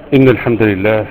إن الحمد لله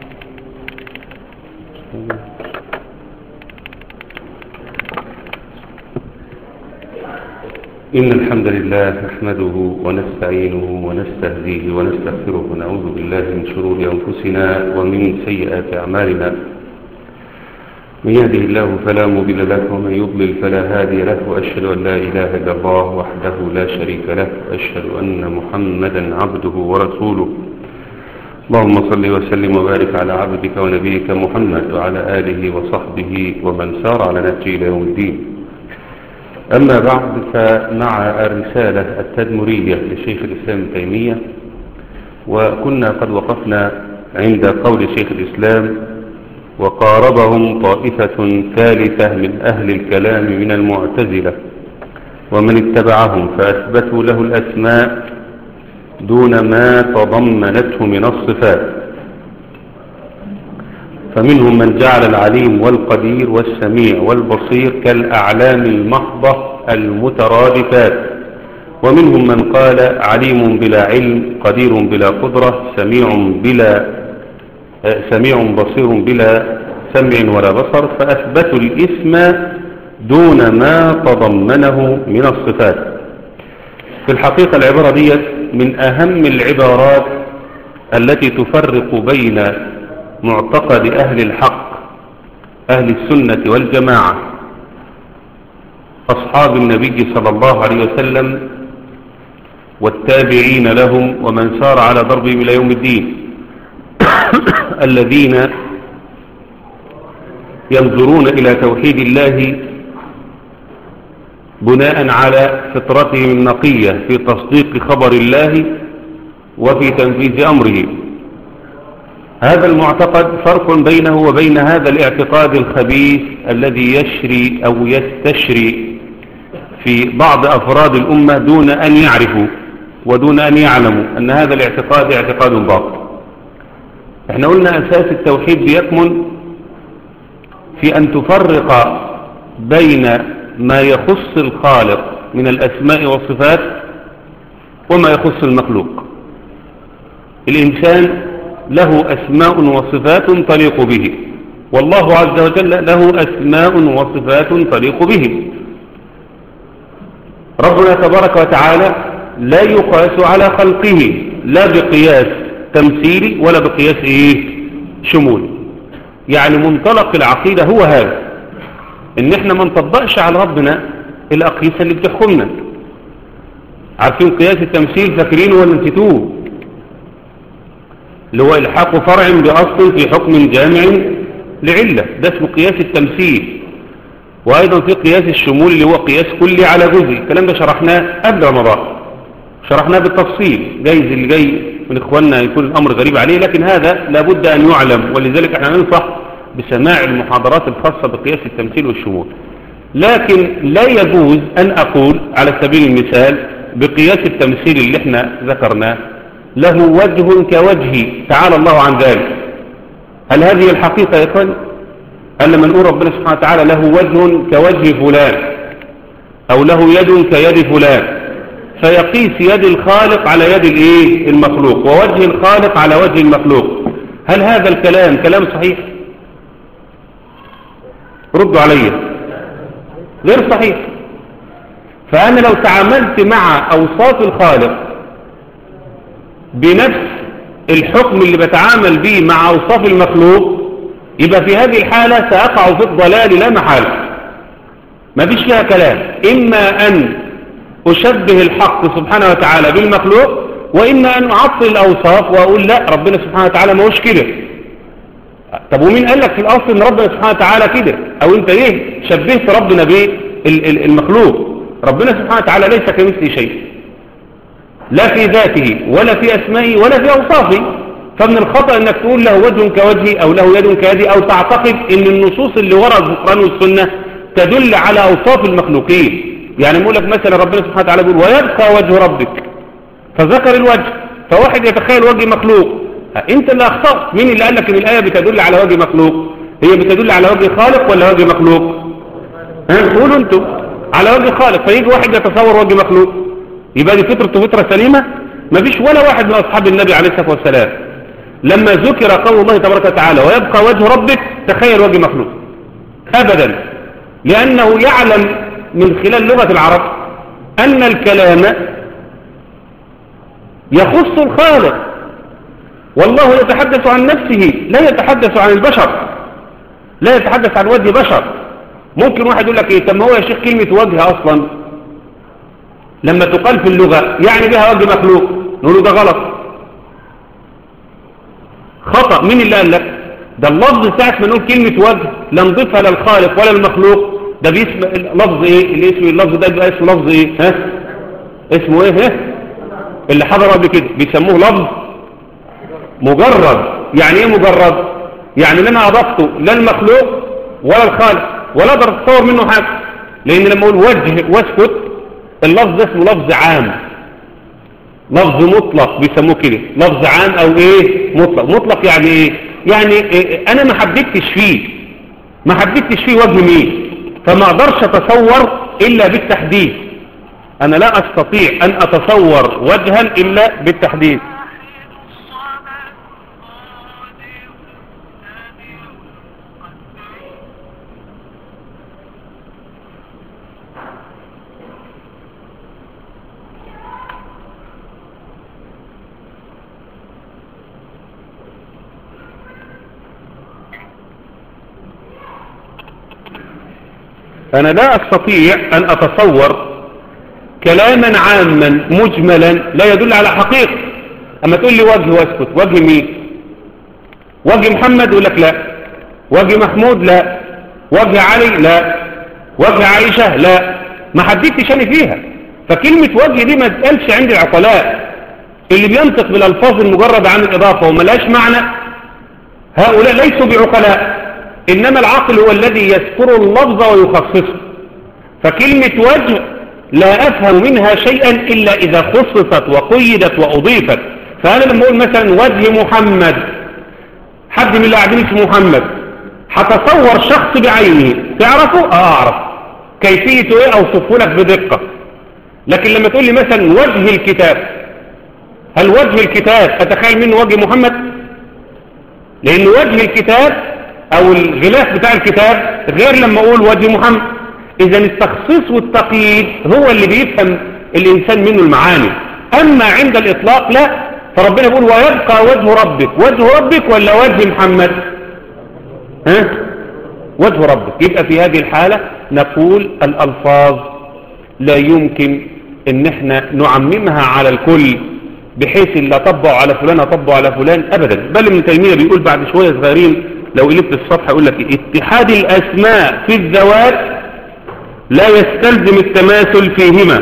إن الحمد لله نحمده ونستعينه ونستهديه ونستغفره ونعوذ بالله من شرور أنفسنا ومن سيئات أعمالنا من يهده الله فلا مضل له ومن يضلل فلا هادي له وأشهد أن لا إله إلا الله وحده لا شريك له وأشهد أن محمدا عبده ورسوله اللهم صل وسلم وبارك على عبدك ونبيك محمد وعلى آله وصحبه ومن سار على نهجه إلى يوم الدين أما بعد فمع الرسالة التدمرية لشيخ الإسلام تيمية وكنا قد وقفنا عند قول شيخ الإسلام وقاربهم طائفة ثالثة من أهل الكلام من المعتزلة ومن اتبعهم فأثبتوا له الأسماء دون ما تضمنته من الصفات فمنهم من جعل العليم والقدير والسميع والبصير كالأعلام المحضة المترادفات ومنهم من قال عليم بلا علم قدير بلا قدرة سميع بلا سميع بصير بلا سمع ولا بصر فأثبتوا الاسم دون ما تضمنه من الصفات في الحقيقة العبارة دي من أهم العبارات التي تفرق بين معتقد أهل الحق أهل السنة والجماعة أصحاب النبي صلى الله عليه وسلم والتابعين لهم ومن سار على ضربهم إلى يوم الدين الذين ينظرون إلى توحيد الله بناء على فطرتهم النقية في تصديق خبر الله وفي تنفيذ أمره هذا المعتقد فرق بينه وبين هذا الاعتقاد الخبيث الذي يشري أو يستشري في بعض أفراد الأمة دون أن يعرفوا ودون أن يعلموا أن هذا الاعتقاد اعتقاد باطل احنا قلنا أساس التوحيد بيكمن في أن تفرق بين ما يخص الخالق من الأسماء والصفات وما يخص المخلوق الإنسان له أسماء وصفات تليق به والله عز وجل له أسماء وصفات تليق به ربنا تبارك وتعالى لا يقاس على خلقه لا بقياس تمثيلي ولا بقياس إيه شمولي يعني منطلق العقيدة هو هذا ان احنا ما نطبقش على ربنا الاقيسه اللي بتحكمنا عارفين قياس التمثيل فاكرينه ولا نسيتوه اللي هو الحاق فرع باصل في حكم جامع لعله ده اسمه قياس التمثيل وايضا في قياس الشمول اللي هو قياس كلي على جزء الكلام ده شرحناه قبل رمضان شرحناه بالتفصيل جايز اللي جاي من اخواننا يكون الامر غريب عليه لكن هذا لابد ان يعلم ولذلك احنا ننصح بسماع المحاضرات الخاصة بقياس التمثيل والشمول لكن لا يجوز أن أقول على سبيل المثال بقياس التمثيل اللي احنا ذكرناه له وجه كوجهي تعالى الله عن ذلك هل هذه الحقيقة يا إخوان هل لما نقول ربنا سبحانه وتعالى له وجه كوجه فلان أو له يد كيد فلان فيقيس يد الخالق على يد الايه المخلوق ووجه الخالق على وجه المخلوق هل هذا الكلام كلام صحيح ردوا علي غير صحيح فأنا لو تعاملت مع أوصاف الخالق بنفس الحكم اللي بتعامل به مع أوصاف المخلوق يبقى في هذه الحالة سأقع في الضلال لا محالة ما فيش فيها كلام إما أن أشبه الحق سبحانه وتعالى بالمخلوق وإما أن أعطل الأوصاف وأقول لا ربنا سبحانه وتعالى ما هوش كده طب ومين قال لك في الأصل ان ربنا سبحانه وتعالى كده او انت ايه شبهت ربنا بالمخلوق ربنا سبحانه وتعالى ليس كمثله شيء لا في ذاته ولا في أسمائه ولا في أوصافه فمن الخطأ انك تقول له وجه كوجهي او له يد كيدي او تعتقد ان النصوص اللي وردت في القرآن والسنة تدل على أوصاف المخلوقين يعني يقول لك مثلا ربنا سبحانه وتعالى يقول ويبقى وجه ربك فذكر الوجه فواحد يتخيل وجه مخلوق انت اللي اخطأت مين اللي قال لك ان الآية بتدل على وجه مخلوق هي بتدل على وجه خالق ولا وجه مخلوق ها قولوا انتم على وجه خالق فيجي واحد يتصور وجه مخلوق يبقى دي فطرته فطرة سليمة مفيش ولا واحد من أصحاب النبي عليه الصلاة والسلام لما ذكر قول الله تبارك وتعالى ويبقى وجه ربك تخيل وجه مخلوق أبدا لأنه يعلم من خلال لغة العرب أن الكلام يخص الخالق والله يتحدث عن نفسه لا يتحدث عن البشر لا يتحدث عن وجه بشر ممكن واحد يقول لك ايه طب ما هو يا شيخ كلمة وجه اصلا لما تقال في اللغة يعني بها وجه مخلوق نقول له ده غلط خطأ مين اللي قال لك ده اللفظ ساعة ما نقول كلمة وجه لا نضيفها للخالق ولا المخلوق ده بيسم لفظ ايه اللي اسمه اللفظ ده بيبقى اسمه لفظ ايه ها اسمه ايه ها اللي حضر قبل كده بيسموه لفظ مجرد يعني ايه مجرد يعني اللي انا اضفته لا المخلوق ولا الخالق ولا اقدر اتصور منه حاجه لان لما اقول وجه واسكت اللفظ ده اسمه لفظ عام لفظ مطلق بيسموه كده لفظ عام او ايه مطلق مطلق يعني ايه يعني إيه انا ما حددتش فيه ما حددتش فيه وجه مين فما اقدرش اتصور الا بالتحديد انا لا استطيع ان اتصور وجها الا بالتحديد أنا لا أستطيع أن أتصور كلاما عاما مجملا لا يدل على حقيقة أما تقول لي وجه واسكت وجه مين وجه محمد يقول لك لا وجه محمود لا وجه علي لا وجه عائشة لا ما حددتش أنا فيها فكلمة وجه دي ما تقالش عند العقلاء اللي بينطق بالألفاظ المجردة عن الإضافة وما لهاش معنى هؤلاء ليسوا بعقلاء إنما العقل هو الذي يذكر اللفظ ويخصصه فكلمة وجه لا أفهم منها شيئا إلا إذا خصصت وقيدت وأضيفت فأنا لما أقول مثلا وجه محمد حد من اللي قاعدين اسمه محمد هتصور شخص بعينه تعرفه؟ آه أعرف كيفيته إيه أوصفه لك بدقة لكن لما تقول لي مثلا وجه الكتاب هل وجه الكتاب أتخيل منه وجه محمد؟ لأن وجه الكتاب او الغلاف بتاع الكتاب غير لما اقول وجه محمد اذا التخصيص والتقييد هو اللي بيفهم الانسان منه المعاني اما عند الاطلاق لا فربنا يقول ويبقى وجه ربك وجه ربك ولا وجه محمد ها وجه ربك يبقى في هذه الحالة نقول الالفاظ لا يمكن ان احنا نعممها على الكل بحيث اللي اطبقه على فلان اطبقه على فلان ابدا بل ابن تيمية بيقول بعد شوية صغيرين لو قلبت الصفحة يقول لك اتحاد الأسماء في الذوات لا يستلزم التماثل فيهما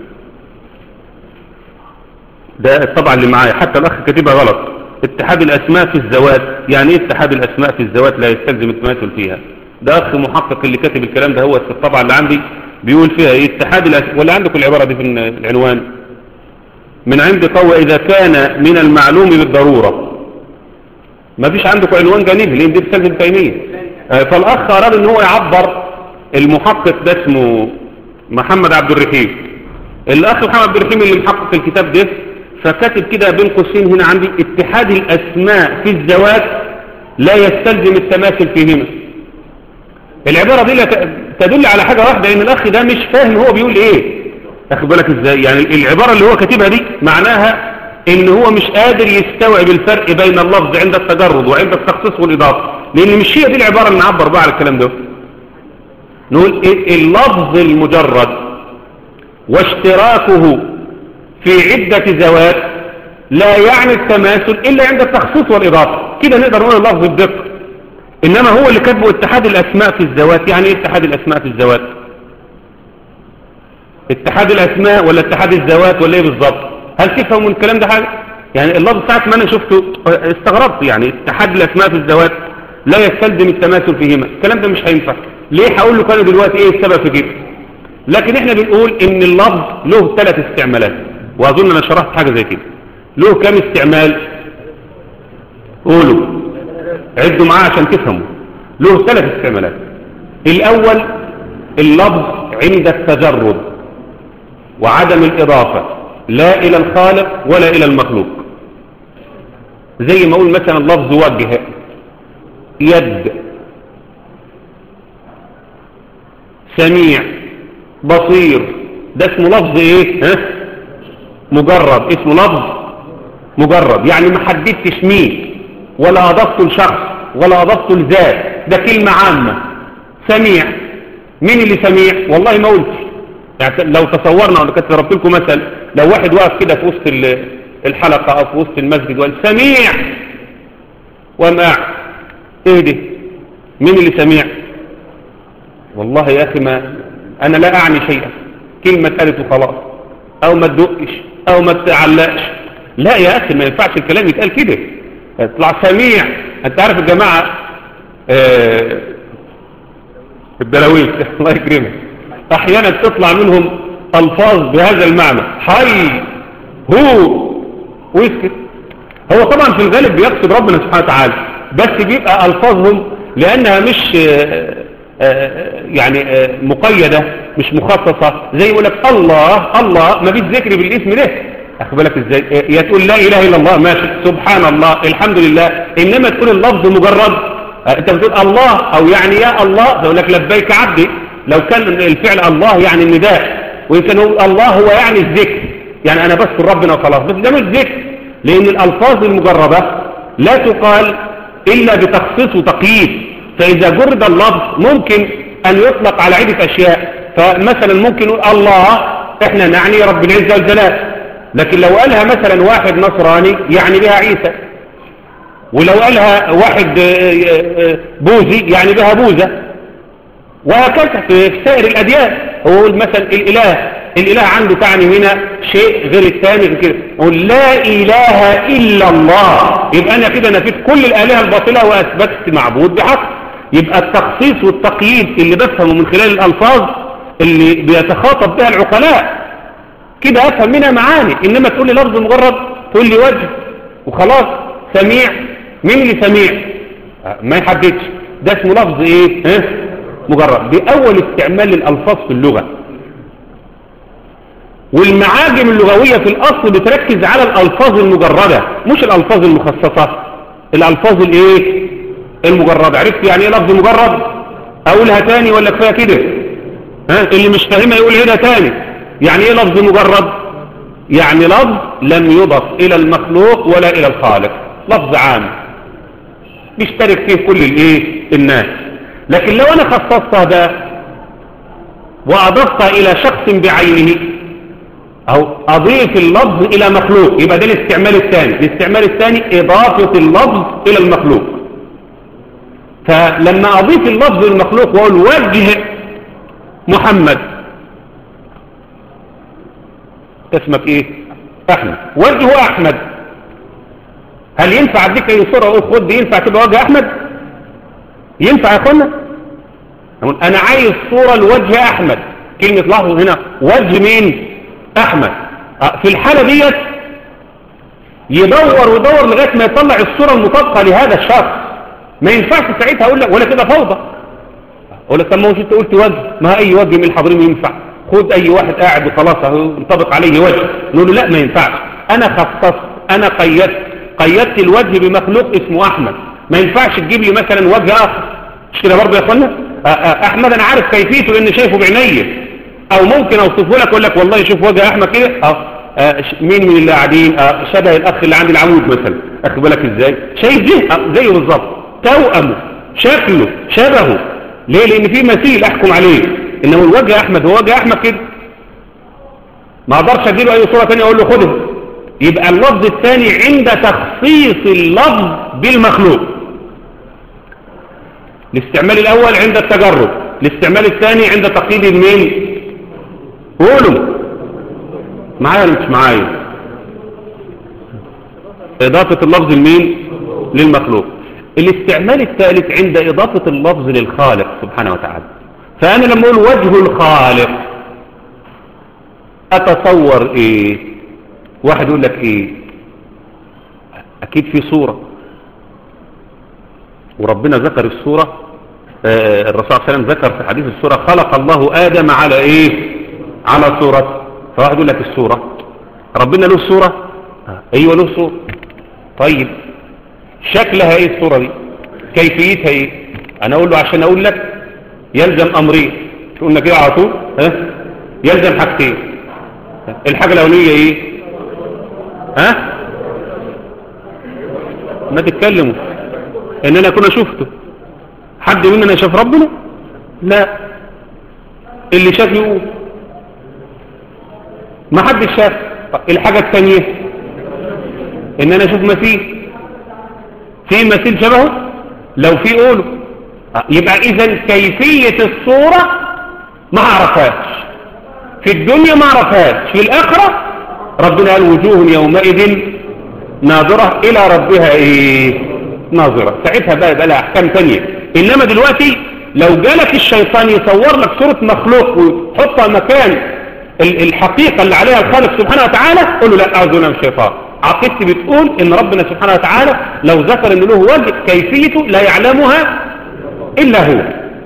ده الطبع اللي معايا حتى الأخ كاتبها غلط اتحاد الأسماء في الذوات يعني ايه اتحاد الأسماء في الذوات لا يستلزم التماثل فيها ده أخ محقق اللي كاتب الكلام ده هو في الطبعة اللي عندي بيقول فيها ايه اتحاد الأسماء ولا عندكم العبارة دي في العنوان من عند قوة إذا كان من المعلوم بالضرورة ما فيش عندكم عنوان جانبي لان دي رساله ابن تيميه فالاخ اراد ان هو يعبر المحقق ده اسمه محمد عبد الرحيم الاخ محمد عبد الرحيم اللي محقق الكتاب ده فكاتب كده بين قوسين هنا عندي اتحاد الاسماء في الذوات لا يستلزم التماثل فيهما العباره دي تدل على حاجه واحده ان الاخ ده مش فاهم هو بيقول ايه اخد بالك ازاي يعني العباره اللي هو كاتبها دي معناها ان هو مش قادر يستوعب الفرق بين اللفظ عند التجرد وعند التخصيص والإضافة لان مش هي دي العبارة اللي نعبر بها على الكلام ده نقول اللفظ المجرد واشتراكه في عدة ذوات لا يعني التماثل إلا عند التخصيص والإضافة كده نقدر نقول اللفظ بدقة إنما هو اللي كاتبه اتحاد الأسماء في الذوات يعني ايه اتحاد الأسماء في الذوات اتحاد الأسماء ولا اتحاد الذوات ولا ايه بالظبط هل تفهموا من الكلام ده حاجة يعني اللفظ ساعة ما أنا شفته استغربت يعني اتحاد الأسماء في الذوات لا يستلزم التماثل فيهما الكلام ده مش هينفع ليه هقول له كانوا دلوقتي ايه السبب في كده لكن احنا بنقول ان اللفظ له ثلاث استعمالات واظن انا شرحت حاجة زي كده له كم استعمال قولوا عدوا معاه عشان تفهموا له ثلاث استعمالات الاول اللفظ عند التجرد وعدم الاضافة لا إلى الخالق ولا إلى المخلوق زي ما اقول مثلا لفظ وجه يد سميع بصير ده اسمه لفظ ايه ها مجرد اسمه لفظ مجرد يعني ما حددتش مين ولا اضفته لشخص ولا اضفته لذات ده كلمة عامة سميع مين اللي سميع والله ما قلتش يعني لو تصورنا ولا كنت ضربت لكم مثل لو واحد واقف كده في وسط الحلقة او في وسط المسجد وقال سميع وما ايه ده مين اللي سميع والله يا اخي ما انا لا اعني شيئا كلمة قالت وخلاص او ما تدقش او ما تعلقش لا يا اخي ما ينفعش الكلام يتقال كده يطلع سميع انت عارف الجماعة آه الدراويش الله يكرمك احيانا تطلع منهم الفاظ بهذا المعنى حي هو ويسكت هو طبعا في الغالب بيقصد ربنا سبحانه وتعالى بس بيبقى الفاظهم لانها مش آه آه يعني آه مقيدة مش مخصصة زي يقول لك الله الله ما فيش ذكر بالاسم ده اخد بالك ازاي يا تقول لا اله الا الله ماشي سبحان الله الحمد لله انما تقول اللفظ مجرد انت بتقول الله او يعني يا الله بقول لك لبيك عبدي لو كان الفعل الله يعني النداء وان كان الله هو يعني الذكر يعني انا بذكر ربنا وخلاص بس ده مش ذكر لان الالفاظ المجرده لا تقال الا بتخصيص وتقييد فاذا جرد اللفظ ممكن ان يطلق على عده اشياء فمثلا ممكن نقول الله احنا نعني رب العزه والجلال لكن لو قالها مثلا واحد نصراني يعني بها عيسى ولو قالها واحد بوذي يعني بها بوذا وهكذا في سائر الأديان هو يقول مثلا الإله الإله عنده تعني هنا شيء غير الثاني غير كده يقول لا إله إلا الله يبقى أنا كده نفيت كل الآلهة الباطلة وأثبتت معبود بحق يبقى التخصيص والتقييد اللي بفهمه من خلال الألفاظ اللي بيتخاطب بها العقلاء كده أفهم منها معاني إنما تقول لي لفظ مجرد تقول لي وجه وخلاص سميع مين اللي سميع ما يحددش ده اسمه لفظ ايه ها؟ مجرد بأول استعمال للألفاظ في اللغة والمعاجم اللغوية في الأصل بتركز على الألفاظ المجردة مش الألفاظ المخصصة الألفاظ الايه المجردة عرفت يعني ايه لفظ مجرد أقولها تاني ولا كفاية كده ها اللي مش فاهمها يقول هنا تاني يعني ايه لفظ مجرد يعني لفظ لم يضف إلى المخلوق ولا إلى الخالق لفظ عام بيشترك فيه كل الايه الناس لكن لو انا خصصتها ده واضفتها الى شخص بعينه او اضيف اللفظ الى مخلوق يبقى ده الاستعمال الثاني الاستعمال الثاني اضافة اللفظ الى المخلوق فلما اضيف اللفظ للمخلوق واقول وجه محمد اسمك ايه احمد وجه احمد هل ينفع اديك اي صورة اقول خد ينفع تبقى وجه احمد ينفع يا اخوانا انا عايز صورة لوجه احمد كلمة لاحظوا هنا وجه مين احمد في الحالة ديت يدور ويدور لغاية ما يطلع الصورة المطابقة لهذا الشخص ما ينفعش ساعتها اقول لك ولا كده فوضى اقول لك طب ما هو انت قلت وجه ما اي وجه من الحاضرين ينفع خد اي واحد قاعد وخلاص اهو ينطبق عليه وجه نقول له لا ما ينفعش انا خصصت انا قيدت قيدت الوجه بمخلوق اسمه احمد ما ينفعش تجيب لي مثلا وجه اخر مش كده برضه يا اخوانا احمد انا عارف كيفيته لان شايفه بعيني او ممكن اوصفه لك اقول لك والله شوف وجه احمد كده اه مين من اللي قاعدين اه شبه الاخ اللي عند العمود مثلا اخد بالك ازاي شايف زي اه زيه بالظبط توأمه شكله شبهه ليه لان في مثيل احكم عليه انما الوجه احمد هو وجه احمد كده ما اقدرش اديله اي صوره ثانيه اقول له خدها يبقى اللفظ الثاني عند تخصيص اللفظ بالمخلوق الاستعمال الاول عند التجرد الاستعمال الثاني عند تقييد المين قولوا معايا ولا مش معايا اضافة اللفظ المين للمخلوق الاستعمال الثالث عند اضافة اللفظ للخالق سبحانه وتعالى فانا لما اقول وجه الخالق اتصور ايه واحد يقول لك ايه اكيد في صورة وربنا ذكر الصورة آه الرسول صلى الله عليه وسلم ذكر في حديث الصورة خلق الله آدم على ايه على صورة فواحد يقول لك الصورة ربنا له صورة آه. ايوه له صورة طيب شكلها ايه الصورة دي كيفيتها ايه انا اقول له عشان اقول لك يلزم امرين قلنا كده على طول ها يلزم حاجتين الحاجة الاولية ايه ها ما تتكلموا ان انا كنا شفته حد مننا شاف ربنا لا اللي شاف يقول ما حد شاف الحاجة الثانية ان انا اشوف مثيل في مثيل شبهه لو في قوله يبقى اذا كيفية الصورة ما عرفهاش في الدنيا ما عرفهاش في الاخرة ربنا قال وجوه يومئذ ناظرة الى ربها ايه ناظرة ساعتها بقى يبقى لها احكام تانية انما دلوقتي لو جالك الشيطان يصور لك صورة مخلوق ويحطها مكان الحقيقة اللي عليها الخالق سبحانه وتعالى قل له لا أعوذ من الشيطان عقيدتي بتقول ان ربنا سبحانه وتعالى لو ذكر ان له وجه كيفيته لا يعلمها الا هو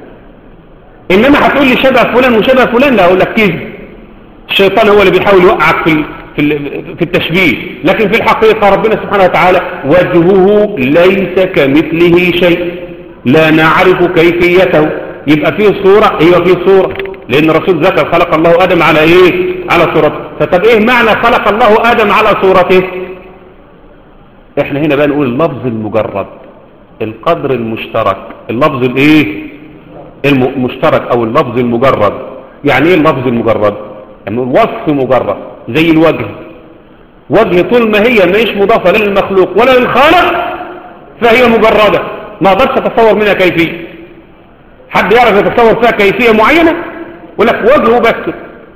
انما هتقول لي شبه فلان وشبه فلان لا اقول لك كيف الشيطان هو اللي بيحاول يوقعك في في في التشبيه لكن في الحقيقة ربنا سبحانه وتعالى وجهه ليس كمثله شيء لا نعرف كيفيته يبقى فيه صورة ايوه فيه صورة لان الرسول ذكر خلق الله ادم على ايه على صورته فطب ايه معنى خلق الله ادم على صورته احنا هنا بقى نقول اللفظ المجرد القدر المشترك اللفظ الايه المشترك او اللفظ المجرد يعني ايه اللفظ المجرد يعني الوصف مجرد زي الوجه وجه طول ما هي مش مضافة لا للمخلوق ولا للخالق فهي مجردة ما اقدرش اتصور منها كيفية حد يعرف يتصور فيها كيفية معينة يقول لك وجهه بس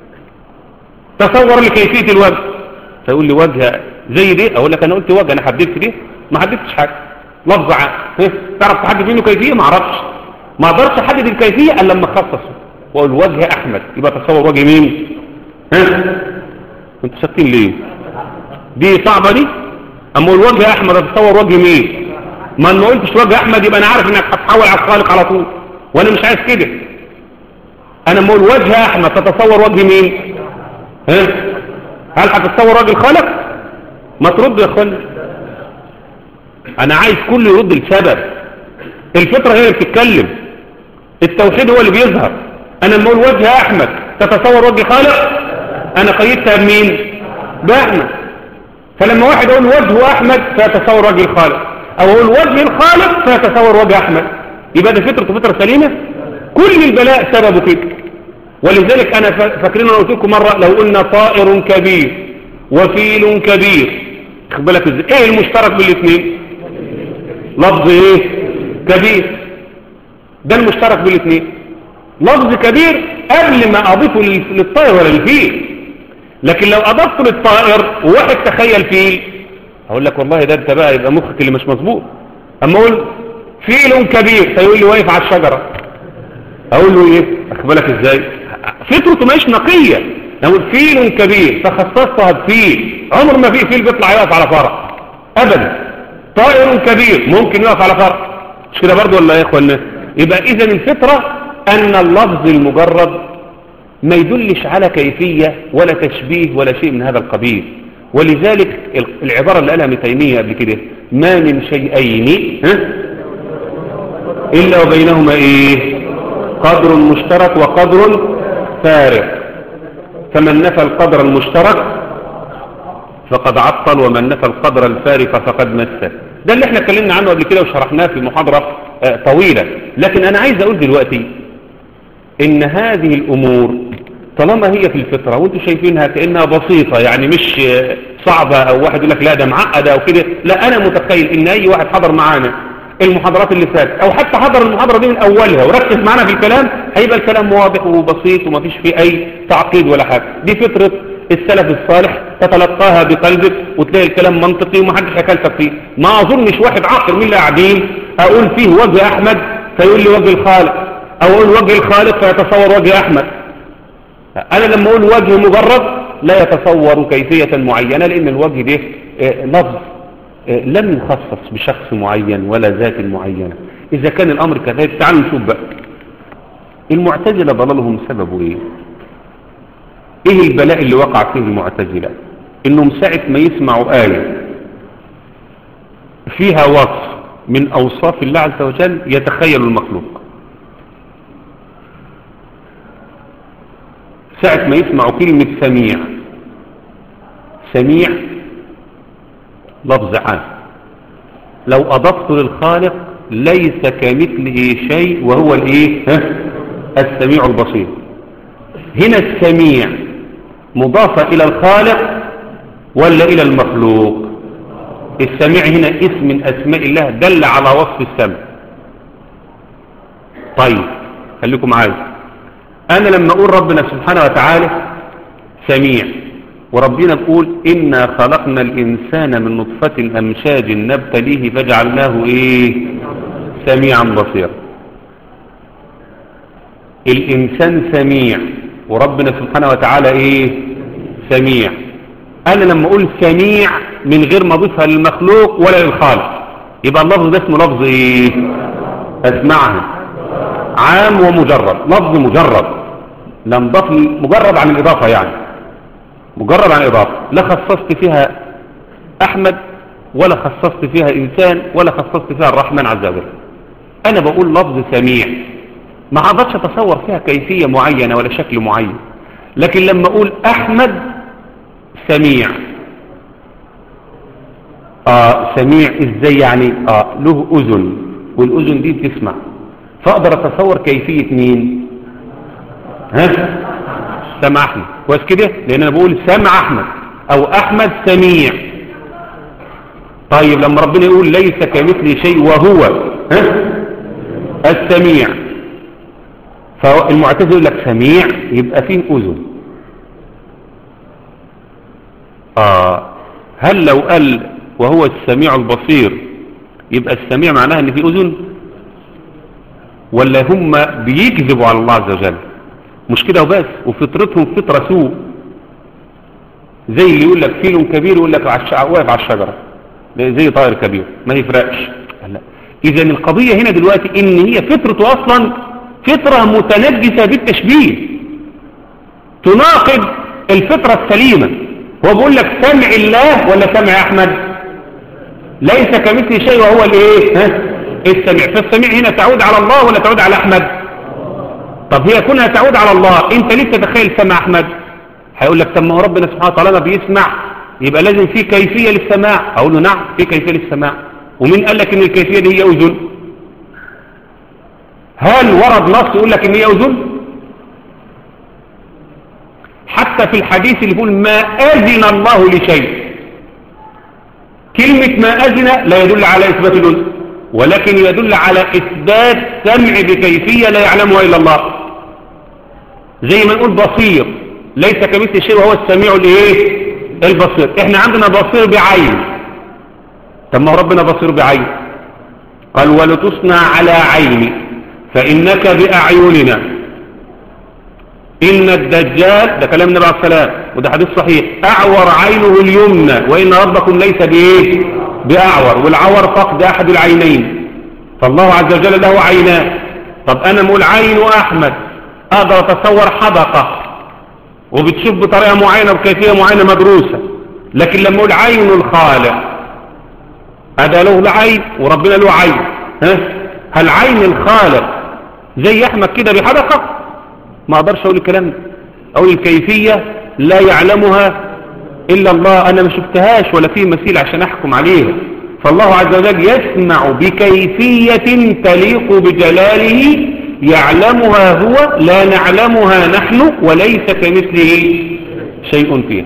تصور لي كيفية الوجه فيقول لي وجه زي دي اقول لك انا قلت وجه انا حددت دي ما حددتش حاجة لفظ عام تعرف تحدد منه كيفية ما اعرفش ما اقدرش احدد الكيفية الا لما اخصصه واقول وجه احمد يبقى تصور وجه مين ها انتوا ساكتين ليه دي صعبة دي اما اقول وجه احمد اتصور وجه مين ما انا ما قلتش وجه احمد يبقى انا عارف انك هتحول على الخالق على طول وانا مش عايز كده انا اقول وجه احمد تتصور وجه مين ها هل هتتصور وجه الخالق ما ترد يا اخوان انا عايز كل يرد السبب الفطرة هي اللي بتتكلم التوحيد هو اللي بيظهر انا لما اقول وجه احمد تتصور وجه خالق انا قيدتها بمين باحمد فلما واحد اقول وجه احمد فيتصور وجه الخالق او اقول وجه الخالق فيتصور وجه احمد يبقى ده فطرة فطرة سليمة كل البلاء سببه كده ولذلك انا فاكرين انا قلت لكم مرة لو قلنا طائر كبير وفيل كبير خد بالك ازاي ايه المشترك بالاثنين لفظ ايه كبير ده المشترك بالاثنين لفظ كبير قبل ما اضيفه للطائر ولا للفيل لكن لو اضفته للطائر وواحد تخيل فيل هقول لك والله ده انت بقى يبقى مخك اللي مش مظبوط اما اقول فيل كبير فيقول لي واقف على الشجرة اقول له ايه اخبرك ازاي فطرته مش نقية اقول فيل كبير فخصصتها بفيل عمر ما في فيل بيطلع يقف على فرع ابدا طائر كبير ممكن يقف على فرع مش كده برضو ولا يا اخوانا يبقى اذا الفطرة ان اللفظ المجرد ما يدلش على كيفية ولا تشبيه ولا شيء من هذا القبيل ولذلك العبارة اللي قالها ابن تيمية قبل كده ما من شيئين ها إلا وبينهما إيه قدر مشترك وقدر فارق فمن نفى القدر المشترك فقد عطل ومن نفى القدر الفارق فقد مثل ده اللي احنا اتكلمنا عنه قبل كده وشرحناه في محاضرة طويلة لكن انا عايز اقول دلوقتي ان هذه الامور طالما هي في الفطرة وانتم شايفينها كأنها بسيطة يعني مش صعبة او واحد يقول لك لا ده معقدة او كده لا انا متخيل ان اي واحد حضر معانا المحاضرات اللي فاتت او حتى حضر المحاضرة دي من اولها وركز معنا في الكلام هيبقى الكلام واضح وبسيط ومفيش فيه اي تعقيد ولا حاجة دي فطرة السلف الصالح تتلقاها بقلبك وتلاقي الكلام منطقي ومحدش هيكلفك فيه ما اظنش واحد عاقل من اللي قاعدين اقول فيه وجه احمد فيقول لي وجه الخالق او اقول وجه الخالق فيتصور وجه احمد انا لما اقول وجه مجرد لا يتصور كيفية معينة لان الوجه ده لفظ لم يخصص بشخص معين ولا ذات معينة اذا كان الامر كذلك تعالوا نشوف بقى المعتزلة ضلالهم سببه ايه ايه البلاء اللي وقع فيه المعتزلة انهم ساعة ما يسمعوا آية فيها وصف من أوصاف الله عز وجل يتخيل المخلوق ساعة ما يسمع كلمة سميع سميع لفظ عام لو أضفت للخالق ليس كمثله شيء وهو الايه ها؟ السميع البصير هنا السميع مضافة إلى الخالق ولا إلى المخلوق السميع هنا اسم من أسماء الله دل على وصف السمع طيب خليكم معايا أنا لما أقول ربنا سبحانه وتعالى سميع وربنا يقول إنا خلقنا الإنسان من نطفة أمشاج نبتليه فجعلناه إيه سميعا بصيرا الإنسان سميع وربنا سبحانه وتعالى إيه سميع أنا لما أقول سميع من غير ما أضيفها للمخلوق ولا للخالق يبقى اللفظ ده اسمه لفظ إيه أسمعها عام ومجرد لفظ مجرد لم ضف مجرد عن الإضافة يعني مجرد عن الإضافة لا خصصت فيها أحمد ولا خصصت فيها إنسان ولا خصصت فيها الرحمن عز وجل أنا بقول لفظ سميع ما عادتش أتصور فيها كيفية معينة ولا شكل معين لكن لما أقول أحمد سميع آه سميع إزاي يعني آه له أذن والأذن دي بتسمع فأقدر أتصور كيفية مين ها سمع أحمد كويس كده لأن أنا بقول سمع أحمد أو أحمد سميع طيب لما ربنا يقول ليس كمثل شيء وهو ها السميع فالمعتزل يقول لك سميع يبقى فيه أذن آه هل لو قال وهو السميع البصير يبقى السميع معناها ان في أذن ولا هم بيكذبوا على الله عز وجل مش كده وبس وفطرتهم فطرة سوء زي اللي يقول لك فيل كبير يقول لك واقف على الشجرة زي طائر كبير ما يفرقش اذا القضية هنا دلوقتي ان هي فطرته اصلا فطرة متنجسة بالتشبيه تناقض الفطرة السليمة هو بيقول لك سمع الله ولا سمع احمد ليس كمثل شيء وهو الايه ها السميع فالسميع هنا تعود على الله ولا تعود على احمد طب هي كونها تعود على الله انت ليه تتخيل سمع احمد هيقول لك طب ما هو ربنا سبحانه وتعالى ما بيسمع يبقى لازم في كيفية للسماع اقول له نعم في كيفية للسماع ومين قال لك ان الكيفية دي هي اذن هل ورد نص يقول لك ان هي اذن حتى في الحديث اللي يقول ما اذن الله لشيء كلمة ما اذن لا يدل على اثبات الاذن ولكن يدل على اثبات سمع بكيفية لا يعلمها الا الله زي ما نقول بصير ليس كمثل شيء وهو السميع الايه البصير احنا عندنا بصير بعين طب ما ربنا بصير بعين قال ولتصنع على عيني فإنك بأعيننا إن الدجال ده كلام النبي عليه السلام وده حديث صحيح أعور عينه اليمنى وإن ربكم ليس بإيه بأعور والعور فقد أحد العينين فالله عز وجل له عينان طب أنا مقول عين أحمد أقدر أتصور حدقة وبتشوف بطريقة معينة وكيفية معينة مدروسة لكن لما أقول عين الخالق هذا له العين وربنا له عين ها هل عين الخالق زي احمد كده بحدقة ما اقدرش اقول الكلام ده اقول الكيفية لا يعلمها الا الله انا ما شفتهاش ولا في مثيل عشان احكم عليها فالله عز وجل يسمع بكيفية تليق بجلاله يعلمها هو لا نعلمها نحن وليس كمثله شيء فيها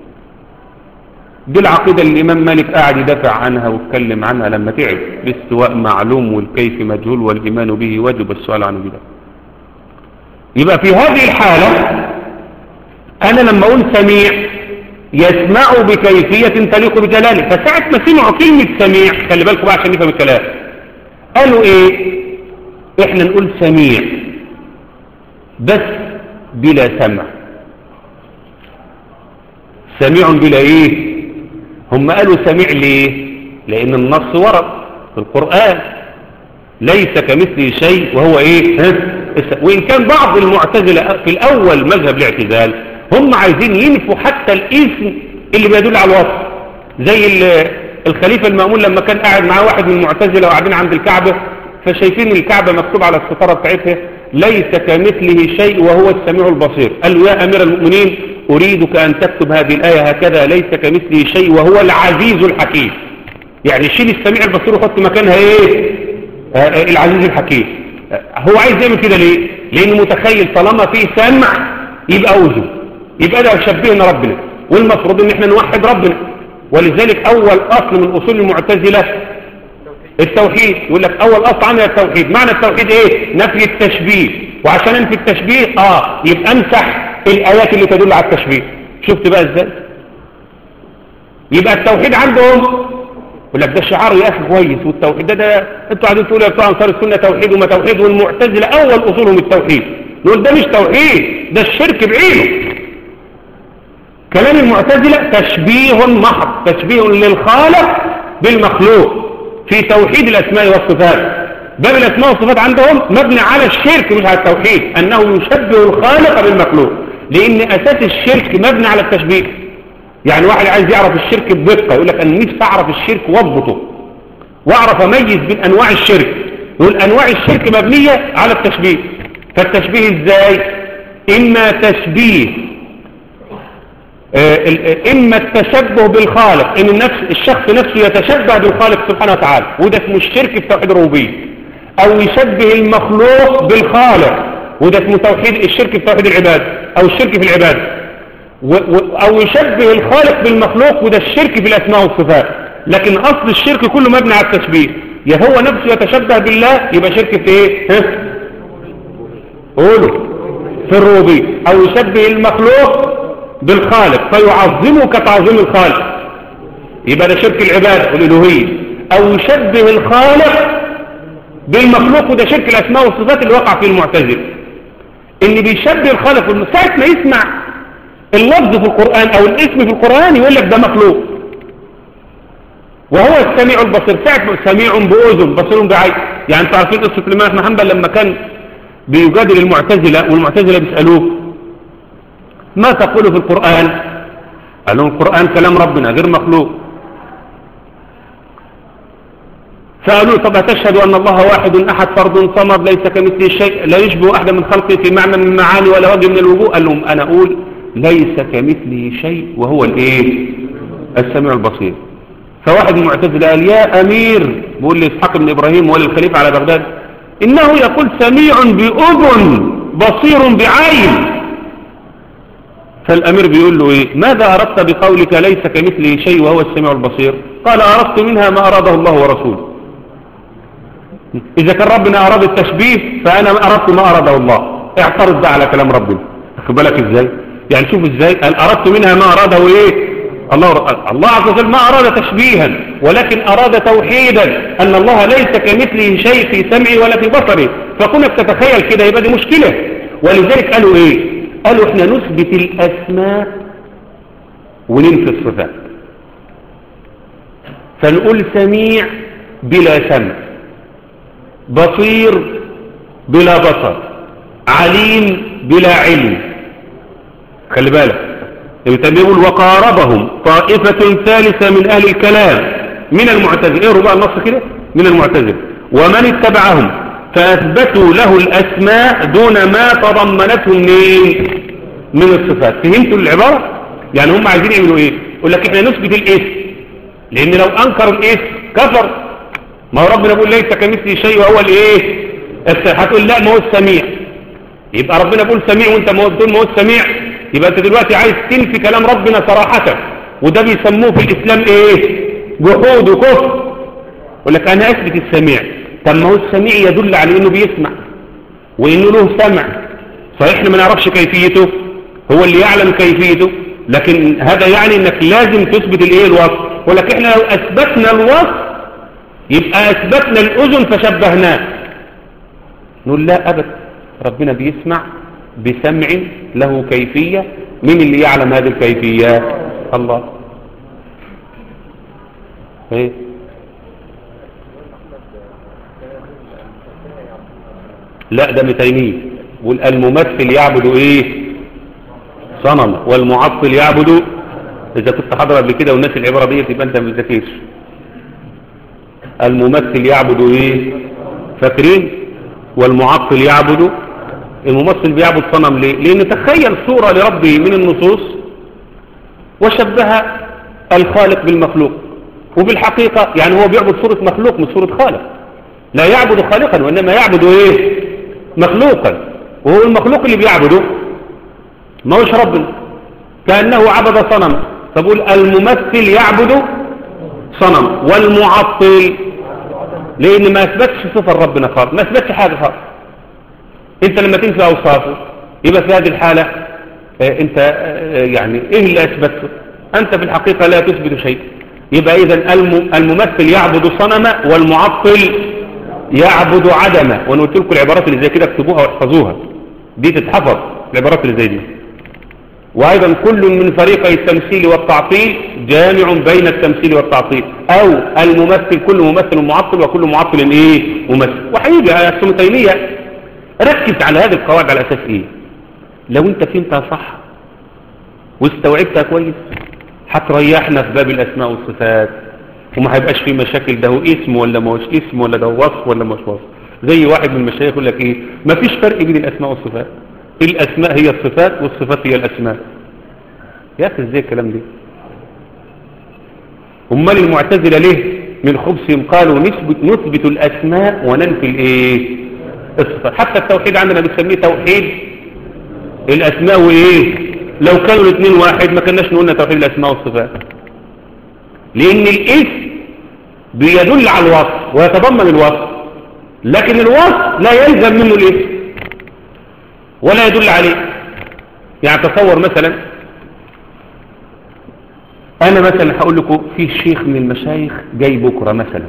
دي العقيدة اللي الإمام مالك قاعد يدافع عنها واتكلم عنها لما تعب الاستواء معلوم والكيف مجهول والإيمان به واجب السؤال عنه بدا يبقى في هذه الحالة أنا لما أقول سميع يسمع بكيفية تليق بجلاله فساعة ما سمعوا كلمة سميع خلي بالكم بقى عشان نفهم الكلام قالوا إيه إحنا نقول سميع بس بلا سمع سميع بلا إيه هم قالوا سميع ليه لأن النص ورد في القرآن ليس كمثله شيء وهو إيه ها؟ وإن كان بعض المعتزلة في الأول مذهب الاعتزال هم عايزين ينفوا حتى الاسم اللي بيدل على الوصف زي الخليفة المأمون لما كان قاعد معاه واحد من المعتزلة وقاعدين عند الكعبة فشايفين الكعبة مكتوب على الستارة بتاعتها ليس كمثله شيء وهو السميع البصير قال له يا أمير المؤمنين أريدك أن تكتب هذه الآية هكذا ليس كمثله شيء وهو العزيز الحكيم يعني شيل السميع البصير وحط مكانها ايه آه العزيز الحكيم هو عايز يعمل كده ليه لانه متخيل طالما فيه سمع يبقى وجه يبقى ده شبهنا ربنا والمفروض ان احنا نوحد ربنا ولذلك اول اصل من اصول المعتزله التوحيد يقول لك اول اصل عندنا التوحيد معنى التوحيد ايه نفي التشبيه وعشان انفي التشبيه اه يبقى امسح الايات اللي تدل على التشبيه شفت بقى ازاي يبقى التوحيد عندهم يقول لك ده شعار يا اخي كويس والتوحيد ده, ده انتوا قاعدين تقولوا يا بتوع انصار السنه توحيد وما توحيد والمعتزله اول اصولهم التوحيد نقول ده مش توحيد ده الشرك بعينه كلام المعتزله تشبيه محض تشبيه للخالق بالمخلوق في توحيد الاسماء والصفات باب الاسماء والصفات عندهم مبني على الشرك مش على التوحيد انه يشبه الخالق بالمخلوق لان اساس الشرك مبني على التشبيه يعني واحد عايز يعرف الشرك بدقة يقول لك أنا نفسي أعرف الشرك واضبطه وأعرف أميز بين أنواع الشرك يقول أنواع الشرك مبنية على التشبيه فالتشبيه إزاي إما تشبيه إما التشبه بالخالق إن النفس الشخص نفسه يتشبه بالخالق سبحانه وتعالى وده اسمه الشرك في توحيد الربوبية أو يشبه المخلوق بالخالق وده اسمه توحيد الشرك في توحيد العباد أو الشرك في العباد أو يشبه الخالق بالمخلوق وده الشرك في الأسماء والصفات لكن أصل الشرك كله مبني على التشبيه يا هو نفسه يتشبه بالله يبقى شرك في ايه ها قولوا في الربوبية أو يشبه المخلوق بالخالق فيعظمه كتعظيم الخالق يبقى ده شرك العبادة والإلوهية أو يشبه الخالق بالمخلوق وده شرك الأسماء والصفات اللي وقع فيه المعتزل اللي بيشبه الخالق ساعة ما يسمع اللفظ في القرآن أو الاسم في القرآن يقول لك ده مخلوق وهو السميع البصير ساعة سميع بأذن بصير بعين يعني انتوا عارفين قصة الإمام أحمد حنبل لما كان بيجادل المعتزلة والمعتزلة بيسألوه ما تقول في القرآن قال لهم القرآن كلام ربنا غير مخلوق سألوه طب تشهد أن الله واحد أحد فرد صمد ليس كمثله شيء لا يشبه أحدا من خلقه في معنى من معاني ولا وجه من الوجوه قال لهم أنا أقول ليس كمثله شيء وهو الايه السميع البصير فواحد من المعتزله قال يا امير بيقول لاسحاق بن ابراهيم ولي الخليفه على بغداد انه يقول سميع باذن بصير بعين فالامير بيقول له ايه ماذا اردت بقولك ليس كمثله شيء وهو السميع البصير قال اردت منها ما اراده الله ورسوله اذا كان ربنا اراد التشبيه فانا اردت ما اراده الله اعترض ده على كلام ربنا اخد بالك ازاي يعني شوف ازاي قال اردت منها ما اراده ايه الله الله عز وجل ما اراد تشبيها ولكن اراد توحيدا ان الله ليس كمثله شيء في سمعه ولا في بصره فكونك تتخيل كده يبقى دي مشكله ولذلك قالوا ايه قالوا احنا نثبت الاسماء وننفي الصفات فنقول سميع بلا سمع بصير بلا بصر عليم بلا علم خلي بالك ابن يقول وقاربهم طائفة ثالثة من أهل الكلام من المعتزل ايه ربع النص كده من المعتزل ومن اتبعهم فأثبتوا له الأسماء دون ما تضمنته من من الصفات فهمتوا العبارة يعني هم عايزين يعملوا ايه يقول لك احنا نثبت الاسم لان لو انكر الاسم كفر ما هو ربنا بيقول ليس كمثله شيء وهو الايه هتقول لا ما هو السميع يبقى ربنا بيقول سميع وانت ما بتقول ما هو السميع يبقى انت دلوقتي عايز تنفي كلام ربنا صراحة وده بيسموه في الاسلام ايه جحود وكفر يقول لك انا اثبت السميع طب ما هو السميع يدل على انه بيسمع وانه له سمع صحيح احنا ما نعرفش كيفيته هو اللي يعلم كيفيته لكن هذا يعني انك لازم تثبت الايه الوصف ولكن احنا لو اثبتنا الوصف يبقى اثبتنا الاذن فشبهناه نقول لا ابدا ربنا بيسمع بسمع له كيفية من اللي يعلم هذه الكيفيات الله ايه لا ده متيمية بيقول الممثل يعبد ايه صنم والمعطل يعبد اذا كنت حاضر قبل كده والناس العبارة دي يبقى انت ما بتذاكرش الممثل يعبد ايه فاكرين والمعطل يعبد الممثل بيعبد صنم ليه لان تخيل صورة لربه من النصوص وشبه الخالق بالمخلوق وبالحقيقة يعني هو بيعبد صورة مخلوق مش صورة خالق لا يعبد خالقا وإنما يعبد إيه مخلوقا وهو المخلوق اللي بيعبده ما هوش ربنا كأنه عبد صنم فبقول الممثل يعبد صنم والمعطل لأن ما أثبتش صفة ربنا خالص ما أثبتش حاجة خالص أنت لما تنسى أوصافه يبقى في هذه الحالة آه، أنت آه، يعني إيه اللي أثبته أنت في الحقيقة لا تثبت شيء يبقى إذا الممثل يعبد صنم والمعطل يعبد عدمه وأنا قلت لكم العبارات اللي زي كده اكتبوها واحفظوها دي تتحفظ العبارات اللي زي دي وأيضا كل من فريقي التمثيل والتعطيل جامع بين التمثيل والتعطيل أو الممثل كل ممثل معطل وكل معطل إيه ممثل وحقيقة يا ابن تيمية ركز على هذه القواعد على أساس إيه لو أنت فهمتها صح واستوعبتها كويس هتريحنا في باب الأسماء والصفات وما هيبقاش في مشاكل ده هو اسم ولا ما هوش اسم ولا ده وصف ولا مش وصف زي واحد من المشايخ يقول لك ايه ما فيش فرق بين الأسماء والصفات الأسماء هي الصفات والصفات هي الأسماء يا أخي ازاي الكلام ده امال المعتزلة ليه من خبثهم قالوا نثبت, نثبت الأسماء وننفي الايه الصفات حتى التوحيد عندنا بنسميه توحيد الأسماء وايه لو كانوا الاثنين واحد ما كناش نقولنا توحيد الأسماء والصفات لأن الاسم بيدل على الوصف ويتضمن الوصف لكن الوصف لا يلزم منه الاسم ولا يدل عليه يعني تصور مثلا أنا مثلا هقول لكم في شيخ من المشايخ جاي بكرة مثلا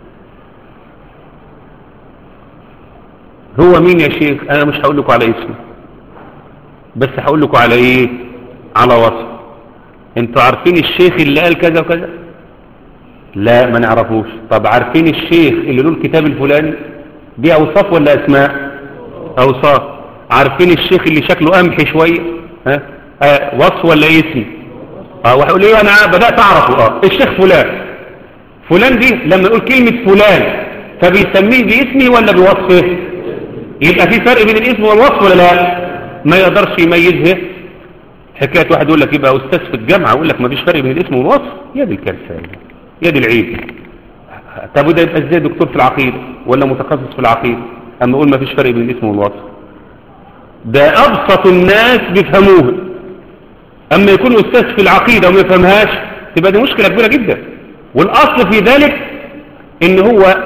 هو مين يا شيخ أنا مش هقول لكم على اسمه بس هقول لكم على ايه على وصف انتوا عارفين الشيخ اللي قال كذا وكذا لا ما نعرفوش طب عارفين الشيخ اللي له الكتاب الفلاني دي اوصاف ولا اسماء اوصاف عارفين الشيخ اللي شكله قمحي شويه ها آه وصف ولا اسم اه وهيقول ايه انا بدات اعرفه اه الشيخ فلان فلان دي لما يقول كلمه فلان فبيسميه باسمه ولا بوصفه يبقى في فرق بين الاسم والوصف ولا لا ما يقدرش يميزها حكايه واحد يقول لك يبقى استاذ في الجامعه يقول لك ما فيش فرق بين الاسم والوصف يا دي الكارثه يا دي العيب طب وده يبقى ازاي دكتور في العقيده ولا متخصص في العقيده اما يقول ما فيش فرق بين الاسم والوصف ده ابسط الناس بيفهموها اما يكون استاذ في العقيده وما يفهمهاش تبقى دي مشكله كبيره جدا والاصل في ذلك ان هو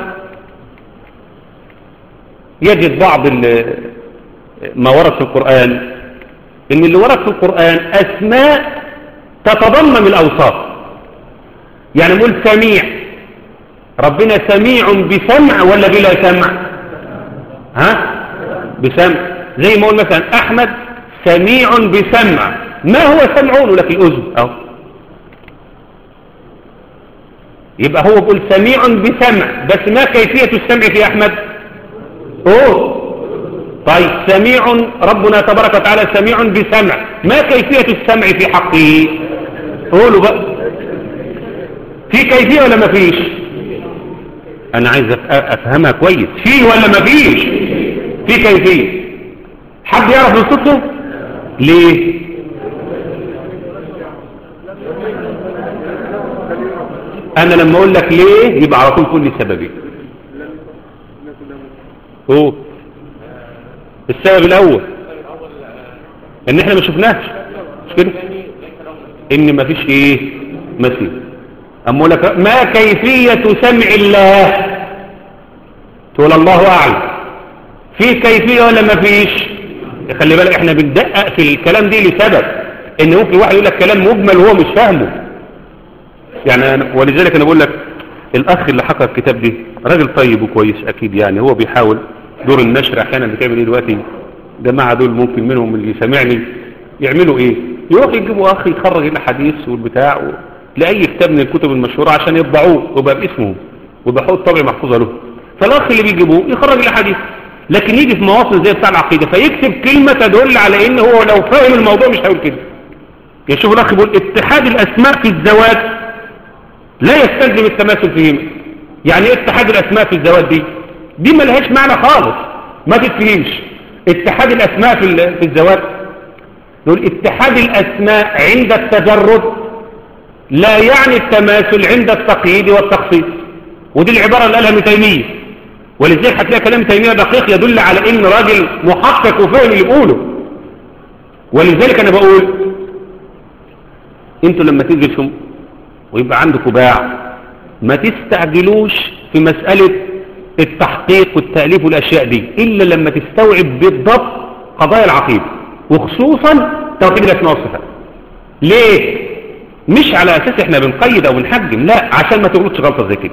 يجد بعض ما ورد في القرآن ان اللي ورد في القرآن اسماء تتضمن الاوصاف يعني نقول سميع ربنا سميع بسمع ولا بلا سمع ها بسمع زي ما قول مثلا احمد سميع بسمع ما هو سمعون لك الاذن اهو يبقى هو بيقول سميع بسمع بس ما كيفية السمع في احمد اوه طيب سميع ربنا تبارك وتعالى سميع بسمع ما كيفية السمع في حقه قولوا بقى في كيفية ولا ما فيش انا عايز افهمها كويس فيه ولا ما فيش في كيفية حد يعرف نصته ليه انا لما اقول لك ليه يبقى على طول كل سببين هو السبب الاول ان احنا ما شفناش مش كده ان ما فيش ايه مثيل اما لك ما كيفية سمع الله تقول الله اعلم في كيفية ولا ما فيش خلي بالك احنا بندقق في الكلام دي لسبب ان ممكن واحد يقول لك كلام مجمل وهو مش فاهمه يعني أنا ولذلك انا بقول لك الاخ اللي حقق الكتاب دي راجل طيب وكويس اكيد يعني هو بيحاول دور النشر احيانا بتعمل ايه دلوقتي جماعة دول ممكن منهم اللي يسمعني يعملوا ايه يروح يجيبوا اخ يخرج الاحاديث والبتاع و... لاي كتاب من الكتب المشهورة عشان يطبعوه ويبقى باسمهم ويبقى حوض طبع محفوظة له فالاخ اللي بيجيبوه يخرج الاحاديث لكن يجي في مواصل زي بتاع العقيدة فيكتب كلمة تدل على ان هو لو فاهم الموضوع مش هيقول كده يشوف الاخ بيقول اتحاد الاسماء في الزواج لا يستلزم التماثل فيهما يعني ايه اتحاد الاسماء في الذوات دي دي ما لهاش معنى خالص ما تتفهمش اتحاد الاسماء في في الذوات نقول اتحاد الاسماء عند التجرد لا يعني التماثل عند التقييد والتخصيص ودي العبارة اللي قالها ابن تيمية ولذلك هتلاقي كلام تيمية دقيق يدل على ان راجل محقق وفهم اللي بيقوله ولذلك انا بقول انتوا لما تجلسوا ويبقى عندكم باع ما تستعجلوش في مسألة التحقيق والتأليف والأشياء دي إلا لما تستوعب بالضبط قضايا العقيدة وخصوصا توحيد الأسماء والصفات ليه؟ مش على أساس احنا بنقيد أو بنحجم لا عشان ما تغلطش غلطة زي كده